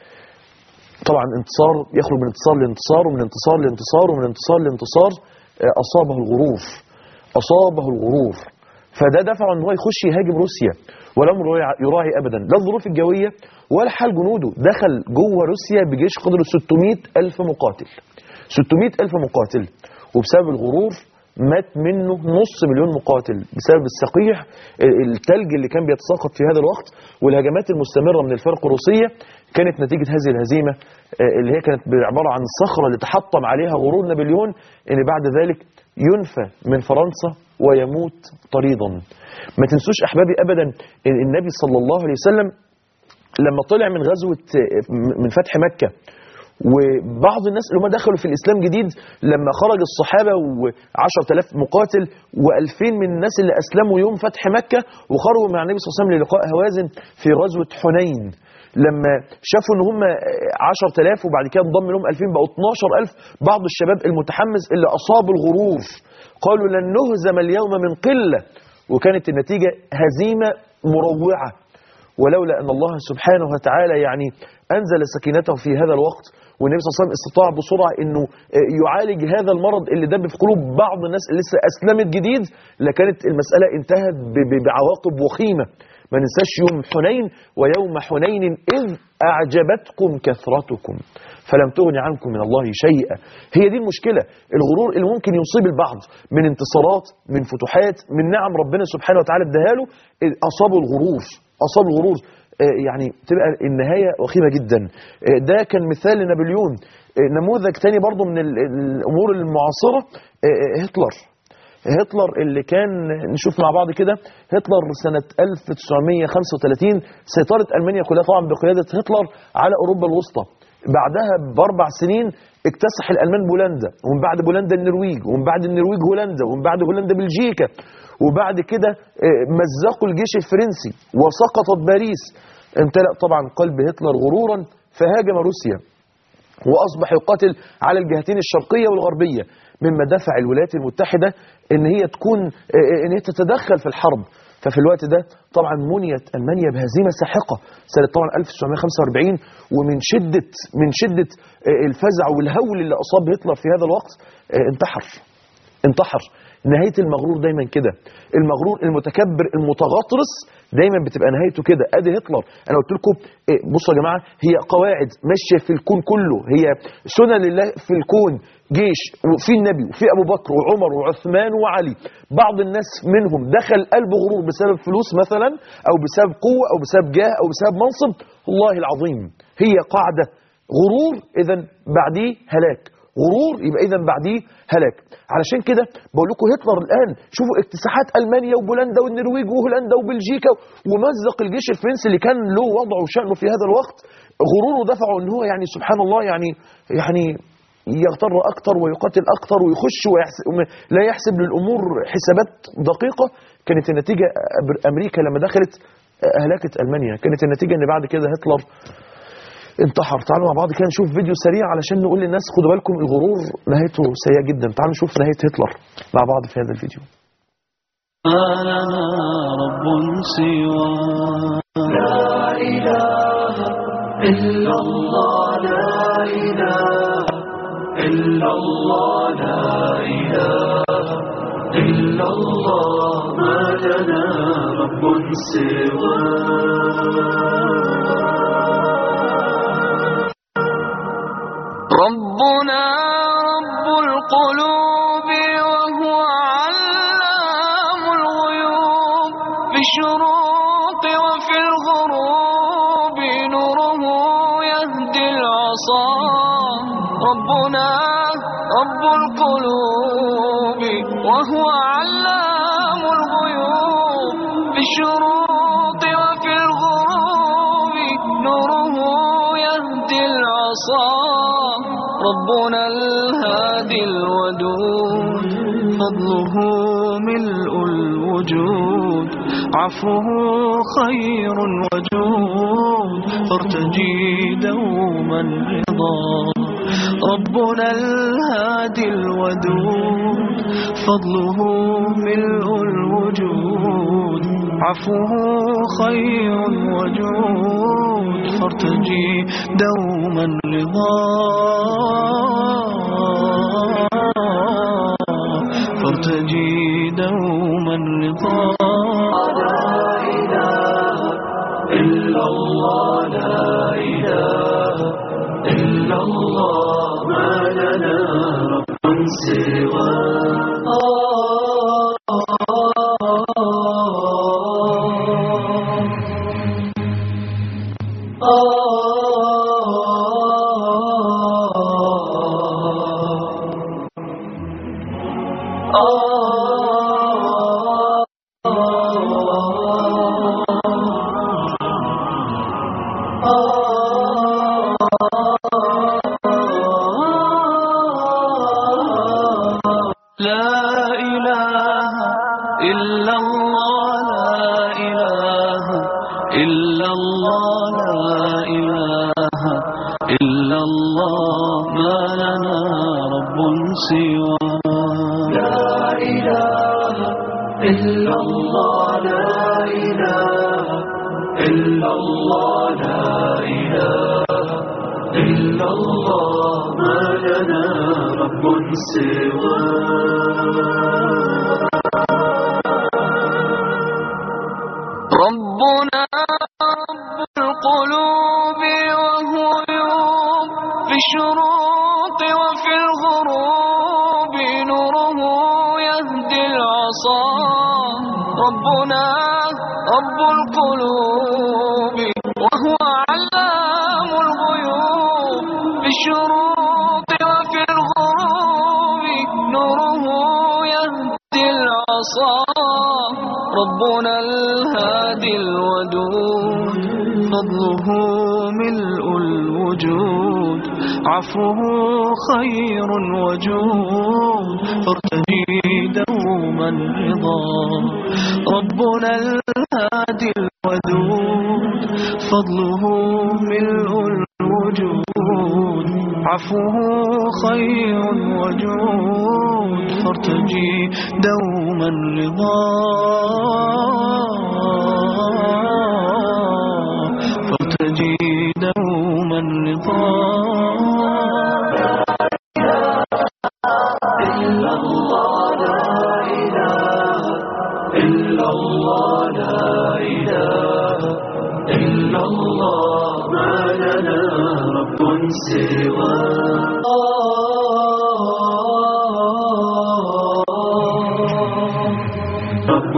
طبعا انتصار يخرج من انتصار لانتصار ومن انتصار لانتصار ومن انتصار لانتصار آه، اصابه الغرور اصابه الغرور فده دفعه ان هو يخش يهاجم روسيا ولم يراعي- يراعي ابدا لا الظروف الجويه ولا حال جنوده دخل جوه روسيا بجيش قدره 600 الف مقاتل 600 الف مقاتل وبسبب الغرور مات منه نص مليون مقاتل بسبب السقيح التلج اللي كان بيتساقط في هذا الوقت والهجمات المستمرة من الفرق الروسية كانت نتيجة هذه الهزيمة آه، اللي هي كانت عبارة عن صخرة اللي تحطم عليها غرور نابليون ان بعد ذلك ينفى من فرنسا ويموت طريدا ما تنسوش احبابي ابدا إن النبي صلى الله عليه وسلم لما طلع من غزوة آه، من فتح مكة وبعض الناس اللي هم دخلوا في الإسلام جديد لما خرج الصحابة و10000 مقاتل و2000 من الناس اللي أسلموا يوم فتح مكة وخرجوا مع النبي صلى الله عليه وسلم للقاء هوازن في غزوة حنين لما شافوا ان هم 10000 وبعد كده انضم لهم 2000 بقوا 12000 بعض الشباب المتحمس اللي اصاب الغرور قالوا لن نهزم اليوم من قله وكانت النتيجه هزيمه مروعه ولولا أن الله سبحانه وتعالى يعني أنزل سكينته في هذا الوقت والنبي صلى الله عليه وسلم استطاع بسرعة أنه يعالج هذا المرض اللي دب في قلوب بعض الناس اللي لسه أسلمت جديد لكانت المسألة انتهت ب- ب- بعواقب وخيمة ما ننساش يوم حنين ويوم حنين إذ أعجبتكم كثرتكم فلم تغن عنكم من الله شيئا هي دي المشكلة الغرور اللي ممكن يصيب البعض من انتصارات من فتوحات من نعم ربنا سبحانه وتعالى اداها له أصابه الغرور أصاب الغرور آه، يعني تبقى النهاية وخيمة جدا آه، ده كان مثال لنابليون آه، نموذج تاني برضو من ال- الأمور المعاصرة آه، آه، هتلر هتلر اللي كان نشوف مع بعض كده هتلر سنة 1935 سيطرة ألمانيا كلها طبعا بقيادة هتلر على أوروبا الوسطى بعدها بأربع سنين اكتسح الألمان بولندا ومن بعد بولندا النرويج ومن بعد النرويج هولندا ومن بعد هولندا بلجيكا وبعد كده آه، مزقوا الجيش الفرنسي وسقطت باريس امتلأ طبعا قلب هتلر غرورا فهاجم روسيا واصبح يقاتل على الجهتين الشرقيه والغربيه مما دفع الولايات المتحده ان هي تكون ان هي تتدخل في الحرب ففي الوقت ده طبعا منيت المانيا بهزيمه ساحقه سنه طبعا 1945 ومن شده من شده الفزع والهول اللي اصاب هتلر في هذا الوقت انتحر انتحر نهاية المغرور دايما كده المغرور المتكبر المتغطرس دايما بتبقى نهايته كده ادي هتلر انا قلت لكم إيه بصوا يا جماعه هي قواعد ماشيه في الكون كله هي سنن الله في الكون جيش وفي النبي وفي ابو بكر وعمر وعثمان وعلي بعض الناس منهم دخل قلب غرور بسبب فلوس مثلا او بسبب قوه او بسبب جاه او بسبب منصب الله العظيم هي قاعده غرور اذا بعديه هلاك غرور يبقى اذا بعديه هلاك علشان كده بقول لكم هتلر الان شوفوا اكتساحات المانيا وبولندا والنرويج وهولندا وبلجيكا ومزق الجيش الفرنسي اللي كان له وضعه وشأنه في هذا الوقت غروره دفعه ان هو يعني سبحان الله يعني يعني يغتر اكتر ويقاتل اكتر ويخش ويحسب لا يحسب للامور حسابات دقيقه كانت النتيجه امريكا لما دخلت اهلكت المانيا كانت النتيجه ان بعد كده هتلر انتحر تعالوا مع بعض كده نشوف فيديو سريع علشان نقول للناس خدوا بالكم الغرور نهايته سيئة جدا تعالوا نشوف نهاية هتلر مع بعض في هذا الفيديو ما لنا رب سوى لا إله إلا الله لا إله إلا الله لا إله إلا الله ما لنا رب سوى ربنا رب القلوب وهو علام الغيوب في الشروق وفي الغروب نوره يهدي العصا ربنا رب القلوب وهو علام الغيوب في الشروق العصا ربنا الهادي الودود فضله ملء الوجود عفوه خير وجود فارتجي دوما رضا ربنا الهادي الودود فضله ملء الوجود عفوه خير وجود فارتجي دوما رضا فارتجي دوما رضا لا إله إلا الله لا إله إلا الله ما لنا رب سواه لا إله إلا الله لا إله إلا الله لا إله إلا الله ما لنا رب سوى لا إله إلا الله لا إله إلا الله لا إله إلا الله ما لنا رب سوى ربنا رب القلوب وهو يوم في الشروق وفي الغروب نوره يهدي العصا ربنا رب القلوب وهو علام الغيوب في الشروق وفي الغروب نوره يهدي العصا ربنا الهادي الودود فضله ملء الوجود عفوه خير وجود فارتجي دوما رضا ربنا الهادي الودود فضله ملء الوجود عفوه خير وجود فارتجي دوما رضا فارتجي دوما رضا إلا الله لا إله إلا الله لا إله إلا الله ما لنا رب سواه رب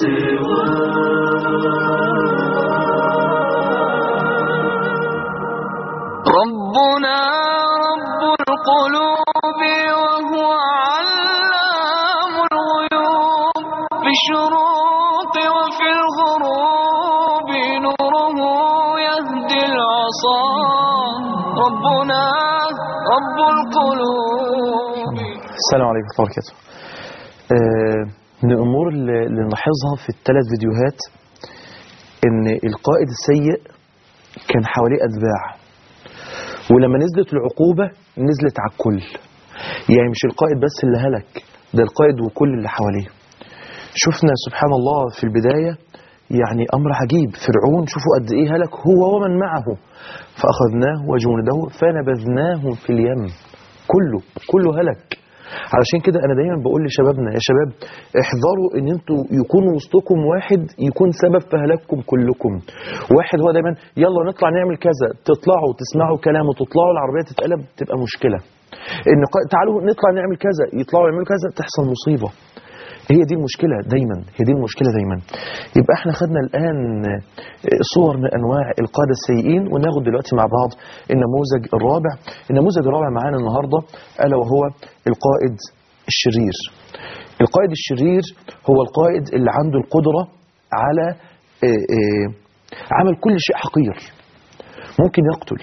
سواه ربنا رب القلوب وهو علام الغيوب في الشروق وفي الغروب نوره يهدي العصا ربنا رب القلوب السلام عليكم ورحمة الله وبركاته آه، من الأمور اللي اللي نلاحظها في الثلاث فيديوهات إن القائد السيء كان حواليه أتباع ولما نزلت العقوبة نزلت على الكل يعني مش القائد بس اللي هلك ده القائد وكل اللي حواليه شفنا سبحان الله في البداية يعني أمر عجيب فرعون شوفوا قد إيه هلك هو ومن معه فأخذناه وجنده فنبذناه في اليم كله كله هلك علشان كده انا دايما بقول لشبابنا يا شباب احذروا ان انتوا يكونوا وسطكم واحد يكون سبب في هلاككم كلكم واحد هو دايما يلا نطلع نعمل كذا تطلعوا تسمعوا كلامه تطلعوا العربيه تتقلب تبقى مشكله ان ق- تعالوا نطلع نعمل كذا يطلعوا يعملوا كذا تحصل مصيبه هي دي المشكلة دايما هي دي المشكلة دايما يبقى احنا خدنا الآن صور من أنواع القادة السيئين وناخد دلوقتي مع بعض النموذج الرابع النموذج الرابع معانا النهاردة ألا وهو القائد الشرير القائد الشرير هو القائد اللي عنده القدرة على آه، آه، عمل كل شيء حقير ممكن يقتل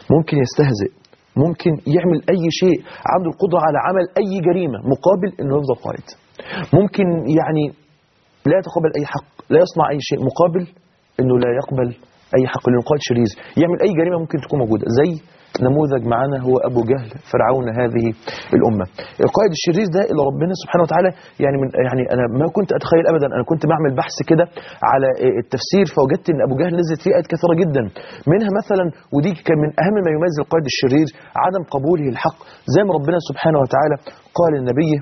ممكن يستهزئ ممكن يعمل أي شيء عنده القدرة على عمل أي جريمة مقابل أنه يفضل قائد ممكن يعني لا يتقبل أي حق لا يصنع أي شيء مقابل أنه لا يقبل أي حق لأنه قائد شرير يعمل أي جريمة ممكن تكون موجودة زي نموذج معانا هو أبو جهل فرعون هذه الأمة القائد الشرير ده اللي ربنا سبحانه وتعالى يعني من يعني أنا ما كنت أتخيل أبدا أنا كنت بعمل بحث كده على التفسير فوجدت أن أبو جهل نزلت فيه آيات كثيرة جدا منها مثلا ودي كان من أهم ما يميز القائد الشرير عدم قبوله الحق زي ما ربنا سبحانه وتعالى قال للنبي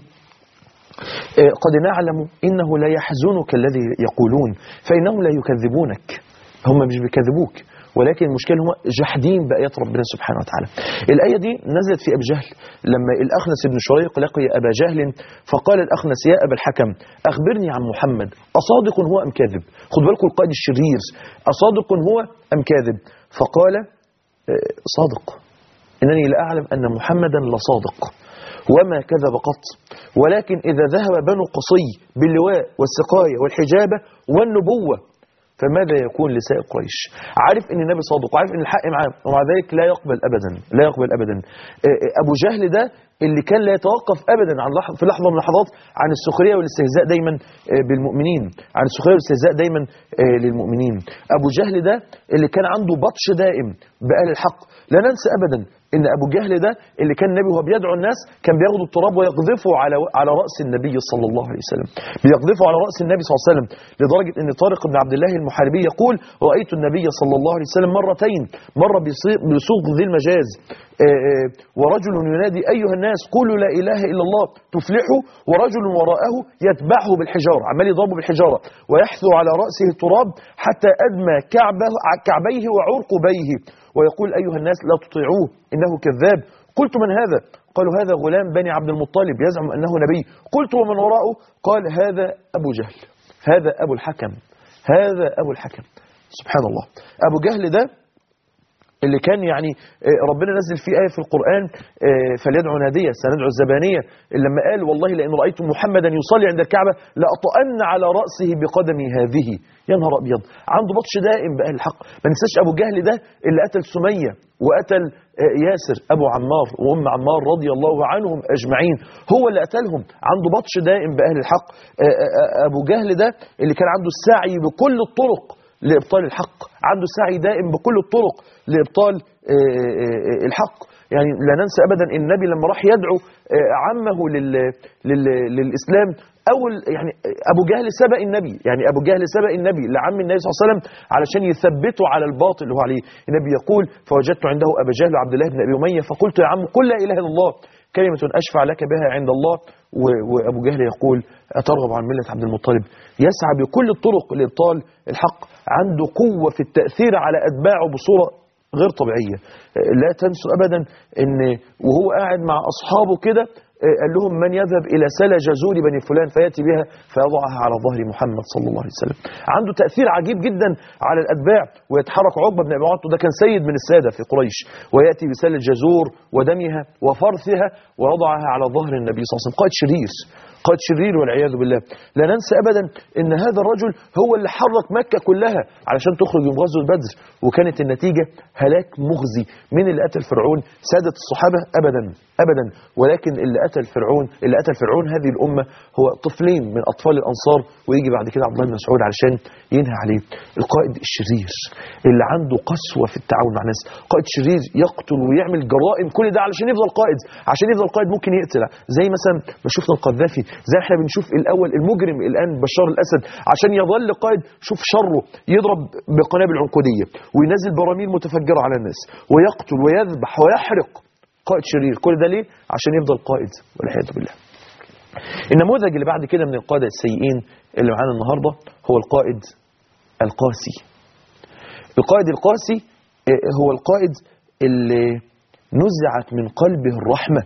آه، قد نعلم إنه لا يحزنك الذي يقولون فإنهم لا يكذبونك هم مش بيكذبوك ولكن المشكلة هم جحدين بآيات ربنا سبحانه وتعالى الآية دي نزلت في أبي جهل لما الأخنس بن شريق لقي أبا جهل فقال الأخنس يا أبا الحكم أخبرني عن محمد أصادق هو أم كاذب خد بالكم القائد الشرير أصادق هو أم كاذب فقال آه، صادق إنني لأعلم أن محمدا لصادق وما كذب قط ولكن إذا ذهب بنو قصي باللواء والسقاية والحجابة والنبوة فماذا يكون لسائر قريش عارف ان النبي صادق وعارف ان الحق معاه ومع ذلك لا يقبل ابدا لا يقبل ابدا آه، آه، ابو جهل ده اللي كان لا يتوقف ابدا عن لحظه في لحظه من اللحظات عن السخريه والاستهزاء دايما آه، بالمؤمنين عن السخريه والاستهزاء دايما آه، للمؤمنين ابو جهل ده اللي كان عنده بطش دائم باهل الحق لا ننسى ابدا ان ابو جهل ده اللي كان النبي وهو بيدعو الناس كان بياخد التراب ويقذفه على على راس النبي صلى الله عليه وسلم بيقذفه على راس النبي صلى الله عليه وسلم لدرجه ان طارق بن عبد الله المحاربي يقول رايت النبي صلى الله عليه وسلم مرتين مره بيصي- بيصوغ ذي المجاز آه، آه، ورجل ينادي ايها الناس قولوا لا اله الا الله تفلحوا ورجل وراءه يتبعه بالحجاره عمال يضربه بالحجاره ويحثو على راسه التراب حتى ادمى كعبه كعبيه وعرقبيه ويقول أيها الناس لا تطيعوه إنه كذاب قلت من هذا قالوا هذا غلام بني عبد المطلب يزعم أنه نبي قلت ومن وراءه قال هذا أبو جهل هذا أبو الحكم هذا أبو الحكم سبحان الله أبو جهل ده اللي كان يعني آه، ربنا نزل فيه آية في القرآن آه، فليدعو نادية سندعو الزبانية اللي لما قال والله لأن رأيت محمدا يصلي عند الكعبة لأطأن على رأسه بقدمي هذه يا نهار أبيض عنده بطش دائم بأهل الحق ما ننساش أبو جهل ده اللي قتل سمية وقتل آه، ياسر أبو عمار وأم عمار رضي الله عنهم أجمعين هو اللي قتلهم عنده بطش دائم بأهل الحق آه، آه، آه، أبو جهل ده اللي كان عنده السعي بكل الطرق لإبطال الحق عنده سعي دائم بكل الطرق لإبطال آه، آه، الحق يعني لا ننسى أبدا إن النبي لما راح يدعو آه، عمه لل لل للإسلام أول يعني أبو جهل سبق النبي يعني أبو جهل سبق النبي لعم النبي صلى الله عليه وسلم علشان يثبته على الباطل اللي هو عليه النبي يقول فوجدت عنده أبا جهل وعبد الله بن أبي أمية فقلت يا عم قل لا إله إلا الله كلمة أشفع لك بها عند الله و- وأبو جهل يقول أترغب عن ملة عبد المطلب يسعى بكل الطرق لإبطال الحق عنده قوة في التأثير على أتباعه بصورة غير طبيعية لا تنسوا أبدا أن وهو قاعد مع أصحابه كده قال لهم من يذهب إلى سلا جزور بني فلان فيأتي بها فيضعها على ظهر محمد صلى الله عليه وسلم عنده تأثير عجيب جدا على الأتباع ويتحرك عقبة بن أبي معطل ده كان سيد من السادة في قريش ويأتي بسل الجزور ودمها وفرثها ويضعها على ظهر النبي صلى الله عليه وسلم قائد شرير قائد شرير والعياذ بالله لا ننسى أبدا أن هذا الرجل هو اللي حرك مكة كلها علشان تخرج من غزوة بدر وكانت النتيجة هلاك مخزي من اللي قتل فرعون سادة الصحابة أبدا أبدا ولكن اللي قتل فرعون اللي قتل فرعون هذه الأمة هو طفلين من أطفال الأنصار ويجي بعد كده عبد الله بن مسعود علشان ينهى عليه القائد الشرير اللي عنده قسوة في التعاون مع الناس قائد شرير يقتل ويعمل جرائم كل ده علشان يفضل قائد عشان يفضل قائد ممكن يقتل زي مثلا ما شفنا القذافي زي احنا بنشوف الأول المجرم الآن بشار الأسد عشان يظل قائد شوف شره يضرب بقنابل عنقودية وينزل براميل متفجرة على الناس ويقتل ويذبح ويحرق قائد شرير كل ده ليه عشان يفضل قائد والعياذ بالله النموذج اللي بعد كده من القادة السيئين اللي معانا النهاردة هو القائد القاسي القائد القاسي آه، هو القائد اللي نزعت من قلبه الرحمة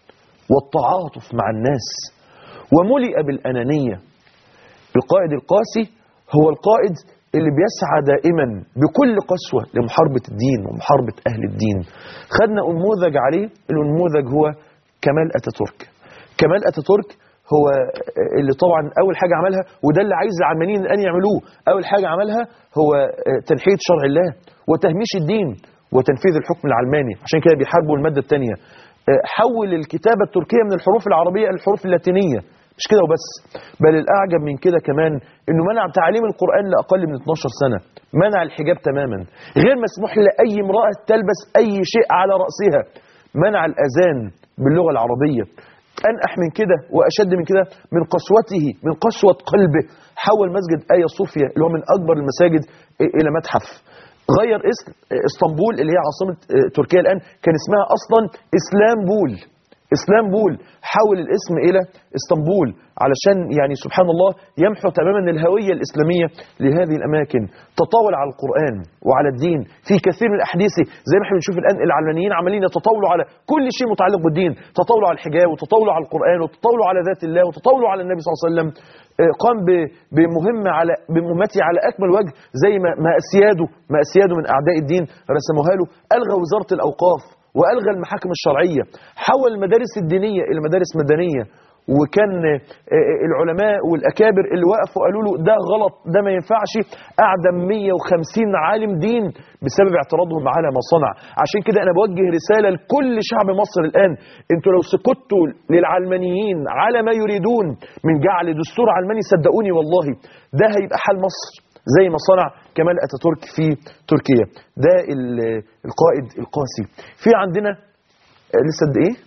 والتعاطف مع الناس وملئ بالأنانية القائد القاسي هو القائد اللي بيسعى دائما بكل قسوة لمحاربة الدين ومحاربة أهل الدين خدنا أنموذج عليه الأنموذج هو كمال أتاتورك كمال أتاتورك هو اللي طبعا أول حاجة عملها وده اللي عايز العلمانيين الآن يعملوه أول حاجة عملها هو تنحية شرع الله وتهميش الدين وتنفيذ الحكم العلماني عشان كده بيحاربوا المادة الثانية آه، حول الكتابة التركية من الحروف العربية إلى الحروف اللاتينية مش كده وبس بل الأعجب من كده كمان إنه منع تعليم القرآن لأقل من 12 سنة منع الحجاب تماما غير مسموح لأي امرأة تلبس أي شيء على رأسها منع الأذان باللغة العربية أنأح من كده وأشد من كده من قسوته من قسوة قلبه حول مسجد آيا صوفيا اللي هو من أكبر المساجد إلى متحف غير اسم اسطنبول اللي هي عاصمة تركيا الآن كان اسمها أصلا إسلامبول إسلامبول حول الاسم إلى اسطنبول علشان يعني سبحان الله يمحو تماما الهوية الإسلامية لهذه الأماكن تطاول على القرآن وعلى الدين في كثير من الأحاديث زي ما احنا بنشوف الآن العلمانيين عمالين يتطاولوا على كل شيء متعلق بالدين تطاولوا على الحجاب وتطاولوا على القرآن وتطاولوا على ذات الله وتطاولوا على النبي صلى الله عليه وسلم آه، قام ب- بمهمة على بمهمته على أكمل وجه زي ما ما أسياده ما أسياده من أعداء الدين رسموها له ألغى وزارة الأوقاف وألغى المحاكم الشرعية حول المدارس الدينية إلى مدارس مدنية وكان آه، آه، العلماء والأكابر اللي وقفوا قالوا له ده غلط ده ما ينفعش أعدم 150 عالم دين بسبب اعتراضهم على ما صنع عشان كده أنا بوجه رسالة لكل شعب مصر الآن انتوا لو سكتوا للعلمانيين على ما يريدون من جعل دستور علماني صدقوني والله ده هيبقى حال مصر زي ما صنع كمال اتاتورك في تركيا ده ال- القائد القاسي في عندنا آه، لسه قد ايه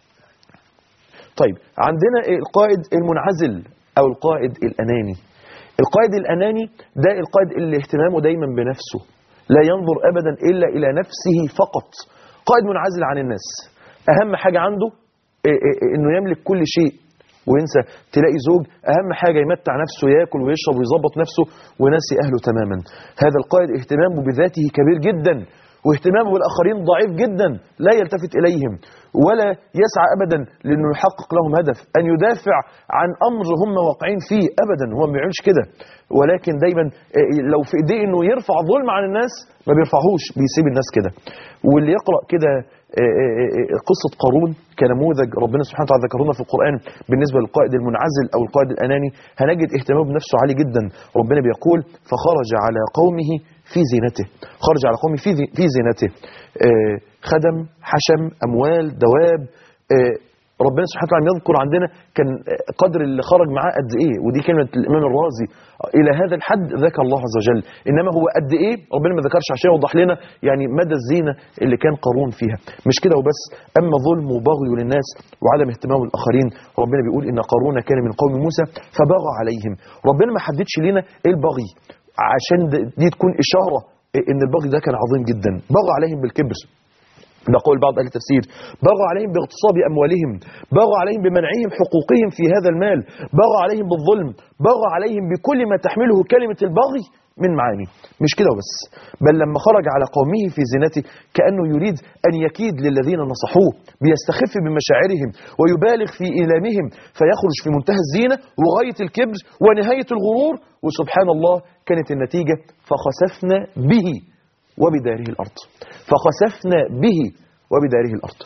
طيب عندنا القائد المنعزل او القائد الاناني القائد الاناني ده القائد اللي اهتمامه دايما بنفسه لا ينظر ابدا الا الى نفسه فقط قائد منعزل عن الناس اهم حاجه عنده إيه إيه إيه انه يملك كل شيء وينسى تلاقي زوج اهم حاجه يمتع نفسه ياكل ويشرب ويظبط نفسه وناسي اهله تماما هذا القائد اهتمامه بذاته كبير جدا واهتمامه بالاخرين ضعيف جدا لا يلتفت اليهم ولا يسعى ابدا لانه يحقق لهم هدف ان يدافع عن امر هم واقعين فيه ابدا هو ما بيعملش كده ولكن دايما آه، لو في ايديه انه يرفع ظلم عن الناس ما بيرفعهوش بيسيب الناس كده واللي يقرا كده آه، آه، آه، قصه قارون كنموذج ربنا سبحانه وتعالى ذكرنا في القران بالنسبه للقائد المنعزل او القائد الاناني هنجد اهتمامه بنفسه عالي جدا ربنا بيقول فخرج على قومه في زينته خرج على قومه في في زينته آه، خدم حشم اموال دواب آه، ربنا سبحانه وتعالى يذكر عندنا كان قدر اللي خرج معاه قد ايه ودي كلمه الامام الرازي الى هذا الحد ذكر الله عز وجل انما هو قد ايه ربنا ما ذكرش عشان يوضح لنا يعني مدى الزينه اللي كان قارون فيها مش كده وبس اما ظلم وبغي للناس وعدم اهتمام الاخرين ربنا بيقول ان قارون كان من قوم موسى فبغى عليهم ربنا ما حددش لنا ايه البغي عشان دي تكون اشاره ان البغي ده كان عظيم جدا بغى عليهم بالكبر ده قول بعض أهل التفسير بغوا عليهم باغتصاب أموالهم بغوا عليهم بمنعهم حقوقهم في هذا المال بغوا عليهم بالظلم بغوا عليهم بكل ما تحمله كلمة البغي من معاني مش كده وبس بل لما خرج على قومه في زينته كأنه يريد أن يكيد للذين نصحوه بيستخف بمشاعرهم ويبالغ في إيلامهم فيخرج في منتهى الزينة وغاية الكبر ونهاية الغرور وسبحان الله كانت النتيجة فخسفنا به وبداره الأرض فخسفنا به وبداره الأرض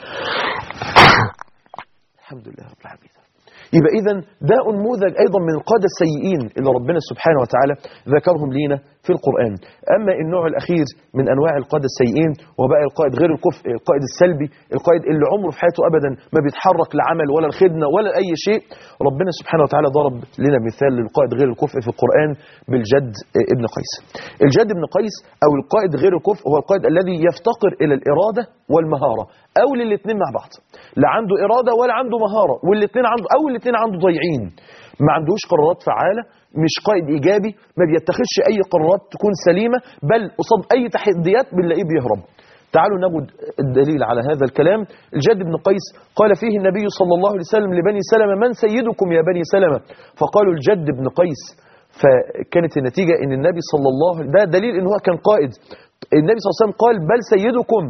الحمد لله رب العالمين يبقى إذا ده نموذج أيضا من القادة السيئين اللي ربنا سبحانه وتعالى ذكرهم لينا في القرآن أما النوع الأخير من أنواع القادة السيئين وبقى القائد غير الكفء القائد السلبي القائد اللي عمره في حياته أبدا ما بيتحرك لعمل ولا الخدمة ولا أي شيء ربنا سبحانه وتعالى ضرب لنا مثال للقائد غير الكفء في القرآن بالجد ابن قيس الجد ابن قيس أو القائد غير الكفء هو القائد الذي يفتقر إلى الإرادة والمهارة أو للاثنين مع بعض لا عنده إرادة ولا عنده مهارة والاثنين عنده أو الاثنين عنده ضايعين ما عندوش قرارات فعالة مش قائد إيجابي ما بيتخذش أي قرارات تكون سليمة بل قصاد أي تحديات بنلاقيه بيهرب تعالوا نجد الدليل على هذا الكلام الجد بن قيس قال فيه النبي صلى الله عليه وسلم لبني سلمة من سيدكم يا بني سلمة فقالوا الجد بن قيس فكانت النتيجة ان النبي صلى الله عليه ده دليل ان هو كان قائد النبي صلى الله عليه وسلم قال بل سيدكم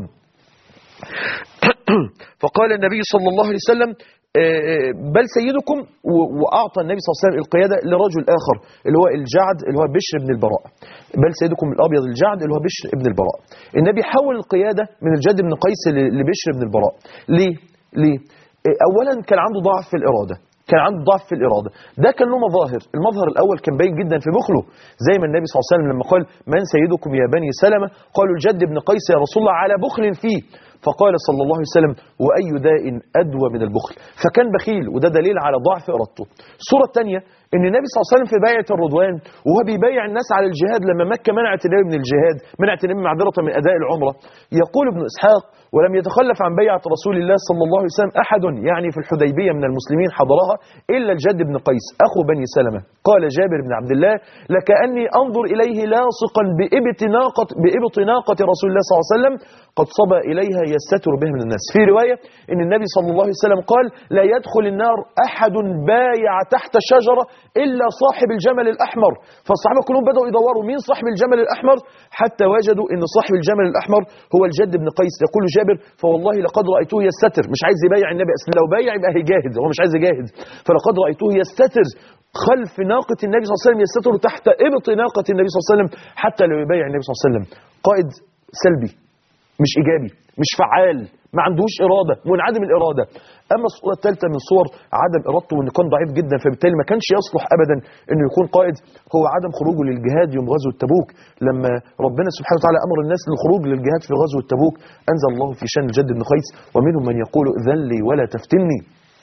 فقال النبي صلى الله عليه وسلم بل سيدكم وأعطى النبي صلى الله عليه وسلم القيادة لرجل آخر اللي هو الجعد اللي هو بشر بن البراء بل سيدكم الأبيض الجعد اللي هو بشر بن البراء النبي حول القيادة من الجد بن قيس لبشر بن البراء ليه؟ ليه؟ أولا كان عنده ضعف في الإرادة كان عنده ضعف في الاراده ده كان له مظاهر المظهر الاول كان باين جدا في بخله زي ما النبي صلى الله عليه وسلم لما قال من سيدكم يا بني سلمه قالوا الجد بن قيس يا رسول الله على بخل فيه فقال صلى الله عليه وسلم وأي داء أدوى من البخل فكان بخيل وده دليل على ضعف إرادته الصورة الثانية ان النبي صلى الله عليه وسلم في بيعة الرضوان وهو بيبايع الناس على الجهاد لما مكة منعت النبي من الجهاد منعت النبي معذرة من أداء العمرة يقول ابن إسحاق ولم يتخلف عن بيعة رسول الله صلى الله عليه وسلم أحد يعني في الحديبية من المسلمين حضرها إلا الجد بن قيس أخو بني سلمة قال جابر بن عبد الله لكأني أنظر إليه لاصقا بإبط ناقة, بإبط ناقة رسول الله صلى الله عليه وسلم قد صبى إليها يستتر بها من الناس في رواية إن النبي صلى الله عليه وسلم قال لا يدخل النار أحد بايع تحت الشجرة إلا صاحب الجمل الأحمر فالصحابة كلهم بدأوا يدوروا مين صاحب الجمل الأحمر حتى وجدوا إن صاحب الجمل الأحمر هو الجد بن قيس يقول جابر فوالله لقد رأيته يستتر مش عايز يبايع النبي أصل لو بايع يبقى هيجاهد هو مش عايز يجاهد فلقد رأيته يستتر خلف ناقة النبي صلى الله عليه وسلم يستتر تحت إبط ناقة النبي صلى الله عليه وسلم حتى لو يبايع النبي صلى الله عليه وسلم قائد سلبي مش إيجابي مش فعال ما عندوش إرادة منعدم الإرادة أما الصورة الثالثة من صور عدم إرادته وإنه كان ضعيف جدا فبالتالي ما كانش يصلح أبدا إنه يكون قائد هو عدم خروجه للجهاد يوم غزوة تبوك لما ربنا سبحانه وتعالى أمر الناس للخروج للجهاد في غزوة تبوك أنزل الله في شأن الجد بن قيس ومنهم من يقول ذل لي ولا تفتني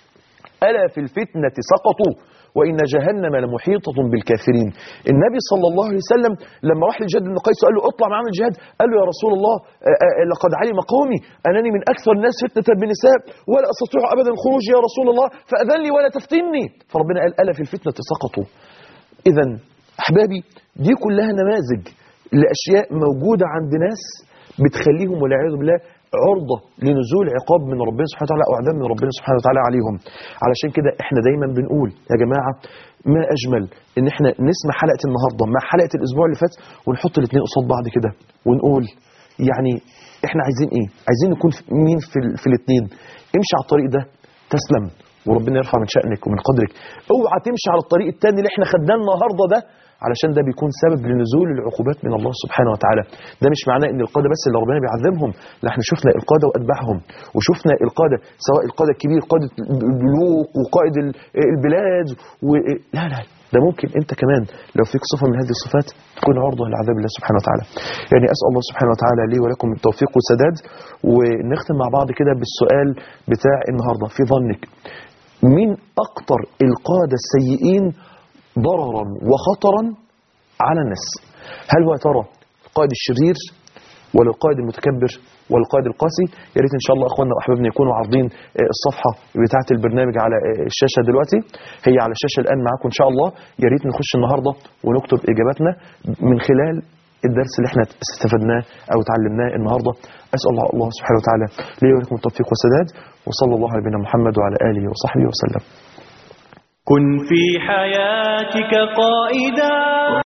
ألا في الفتنة سقطوا وإن جهنم لمحيطة بالكافرين النبي صلى الله عليه وسلم لما راح للجد بن قيس وقال له اطلع معنا الجهاد قال له يا رسول الله آآ آآ لقد علم قومي أنني من أكثر الناس فتنة بالنساء ولا أستطيع أبدا الخروج يا رسول الله فأذن لي ولا تفتني فربنا قال ألا في الفتنة سقطوا إذا أحبابي دي كلها نماذج لأشياء موجودة عند ناس بتخليهم والعياذ بالله عرضة لنزول عقاب من ربنا سبحانه وتعالى أو عذاب من ربنا سبحانه وتعالى عليهم علشان كده احنا دايما بنقول يا جماعة ما أجمل ان احنا نسمع حلقة النهاردة مع حلقة الأسبوع اللي فات ونحط الاثنين قصاد بعض كده ونقول يعني احنا عايزين ايه عايزين نكون في- مين في, ال- في الاثنين امشي على الطريق ده تسلم وربنا يرفع من شأنك ومن قدرك اوعى تمشي على الطريق الثاني اللي احنا خدناه النهارده ده علشان ده بيكون سبب لنزول العقوبات من الله سبحانه وتعالى ده مش معناه ان القاده بس اللي ربنا بيعذبهم لا احنا شفنا القاده واتباعهم وشفنا القاده سواء القاده الكبير قاده الملوك وقائد ال- البلاد و... لا لا ده ممكن انت كمان لو فيك صفه من هذه الصفات تكون عرضه لعذاب الله سبحانه وتعالى يعني اسال الله سبحانه وتعالى لي ولكم التوفيق والسداد ونختم مع بعض كده بالسؤال بتاع النهارده في ظنك مين اكتر القاده السيئين ضررا وخطرا على الناس هل هو يا ترى القائد الشرير ولا القائد المتكبر ولا القائد القاسي يا ريت ان شاء الله اخواننا واحبابنا يكونوا عارضين آه، الصفحه بتاعه البرنامج على آه، الشاشه دلوقتي هي على الشاشه الان معاكم ان شاء الله يا ريت نخش النهارده ونكتب اجاباتنا من خلال الدرس اللي احنا استفدناه او اتعلمناه النهارده اسال الله الله سبحانه وتعالى لي ولكم التوفيق والسداد وصلى الله على نبينا محمد وعلى اله وصحبه وسلم كن في حياتك قائدا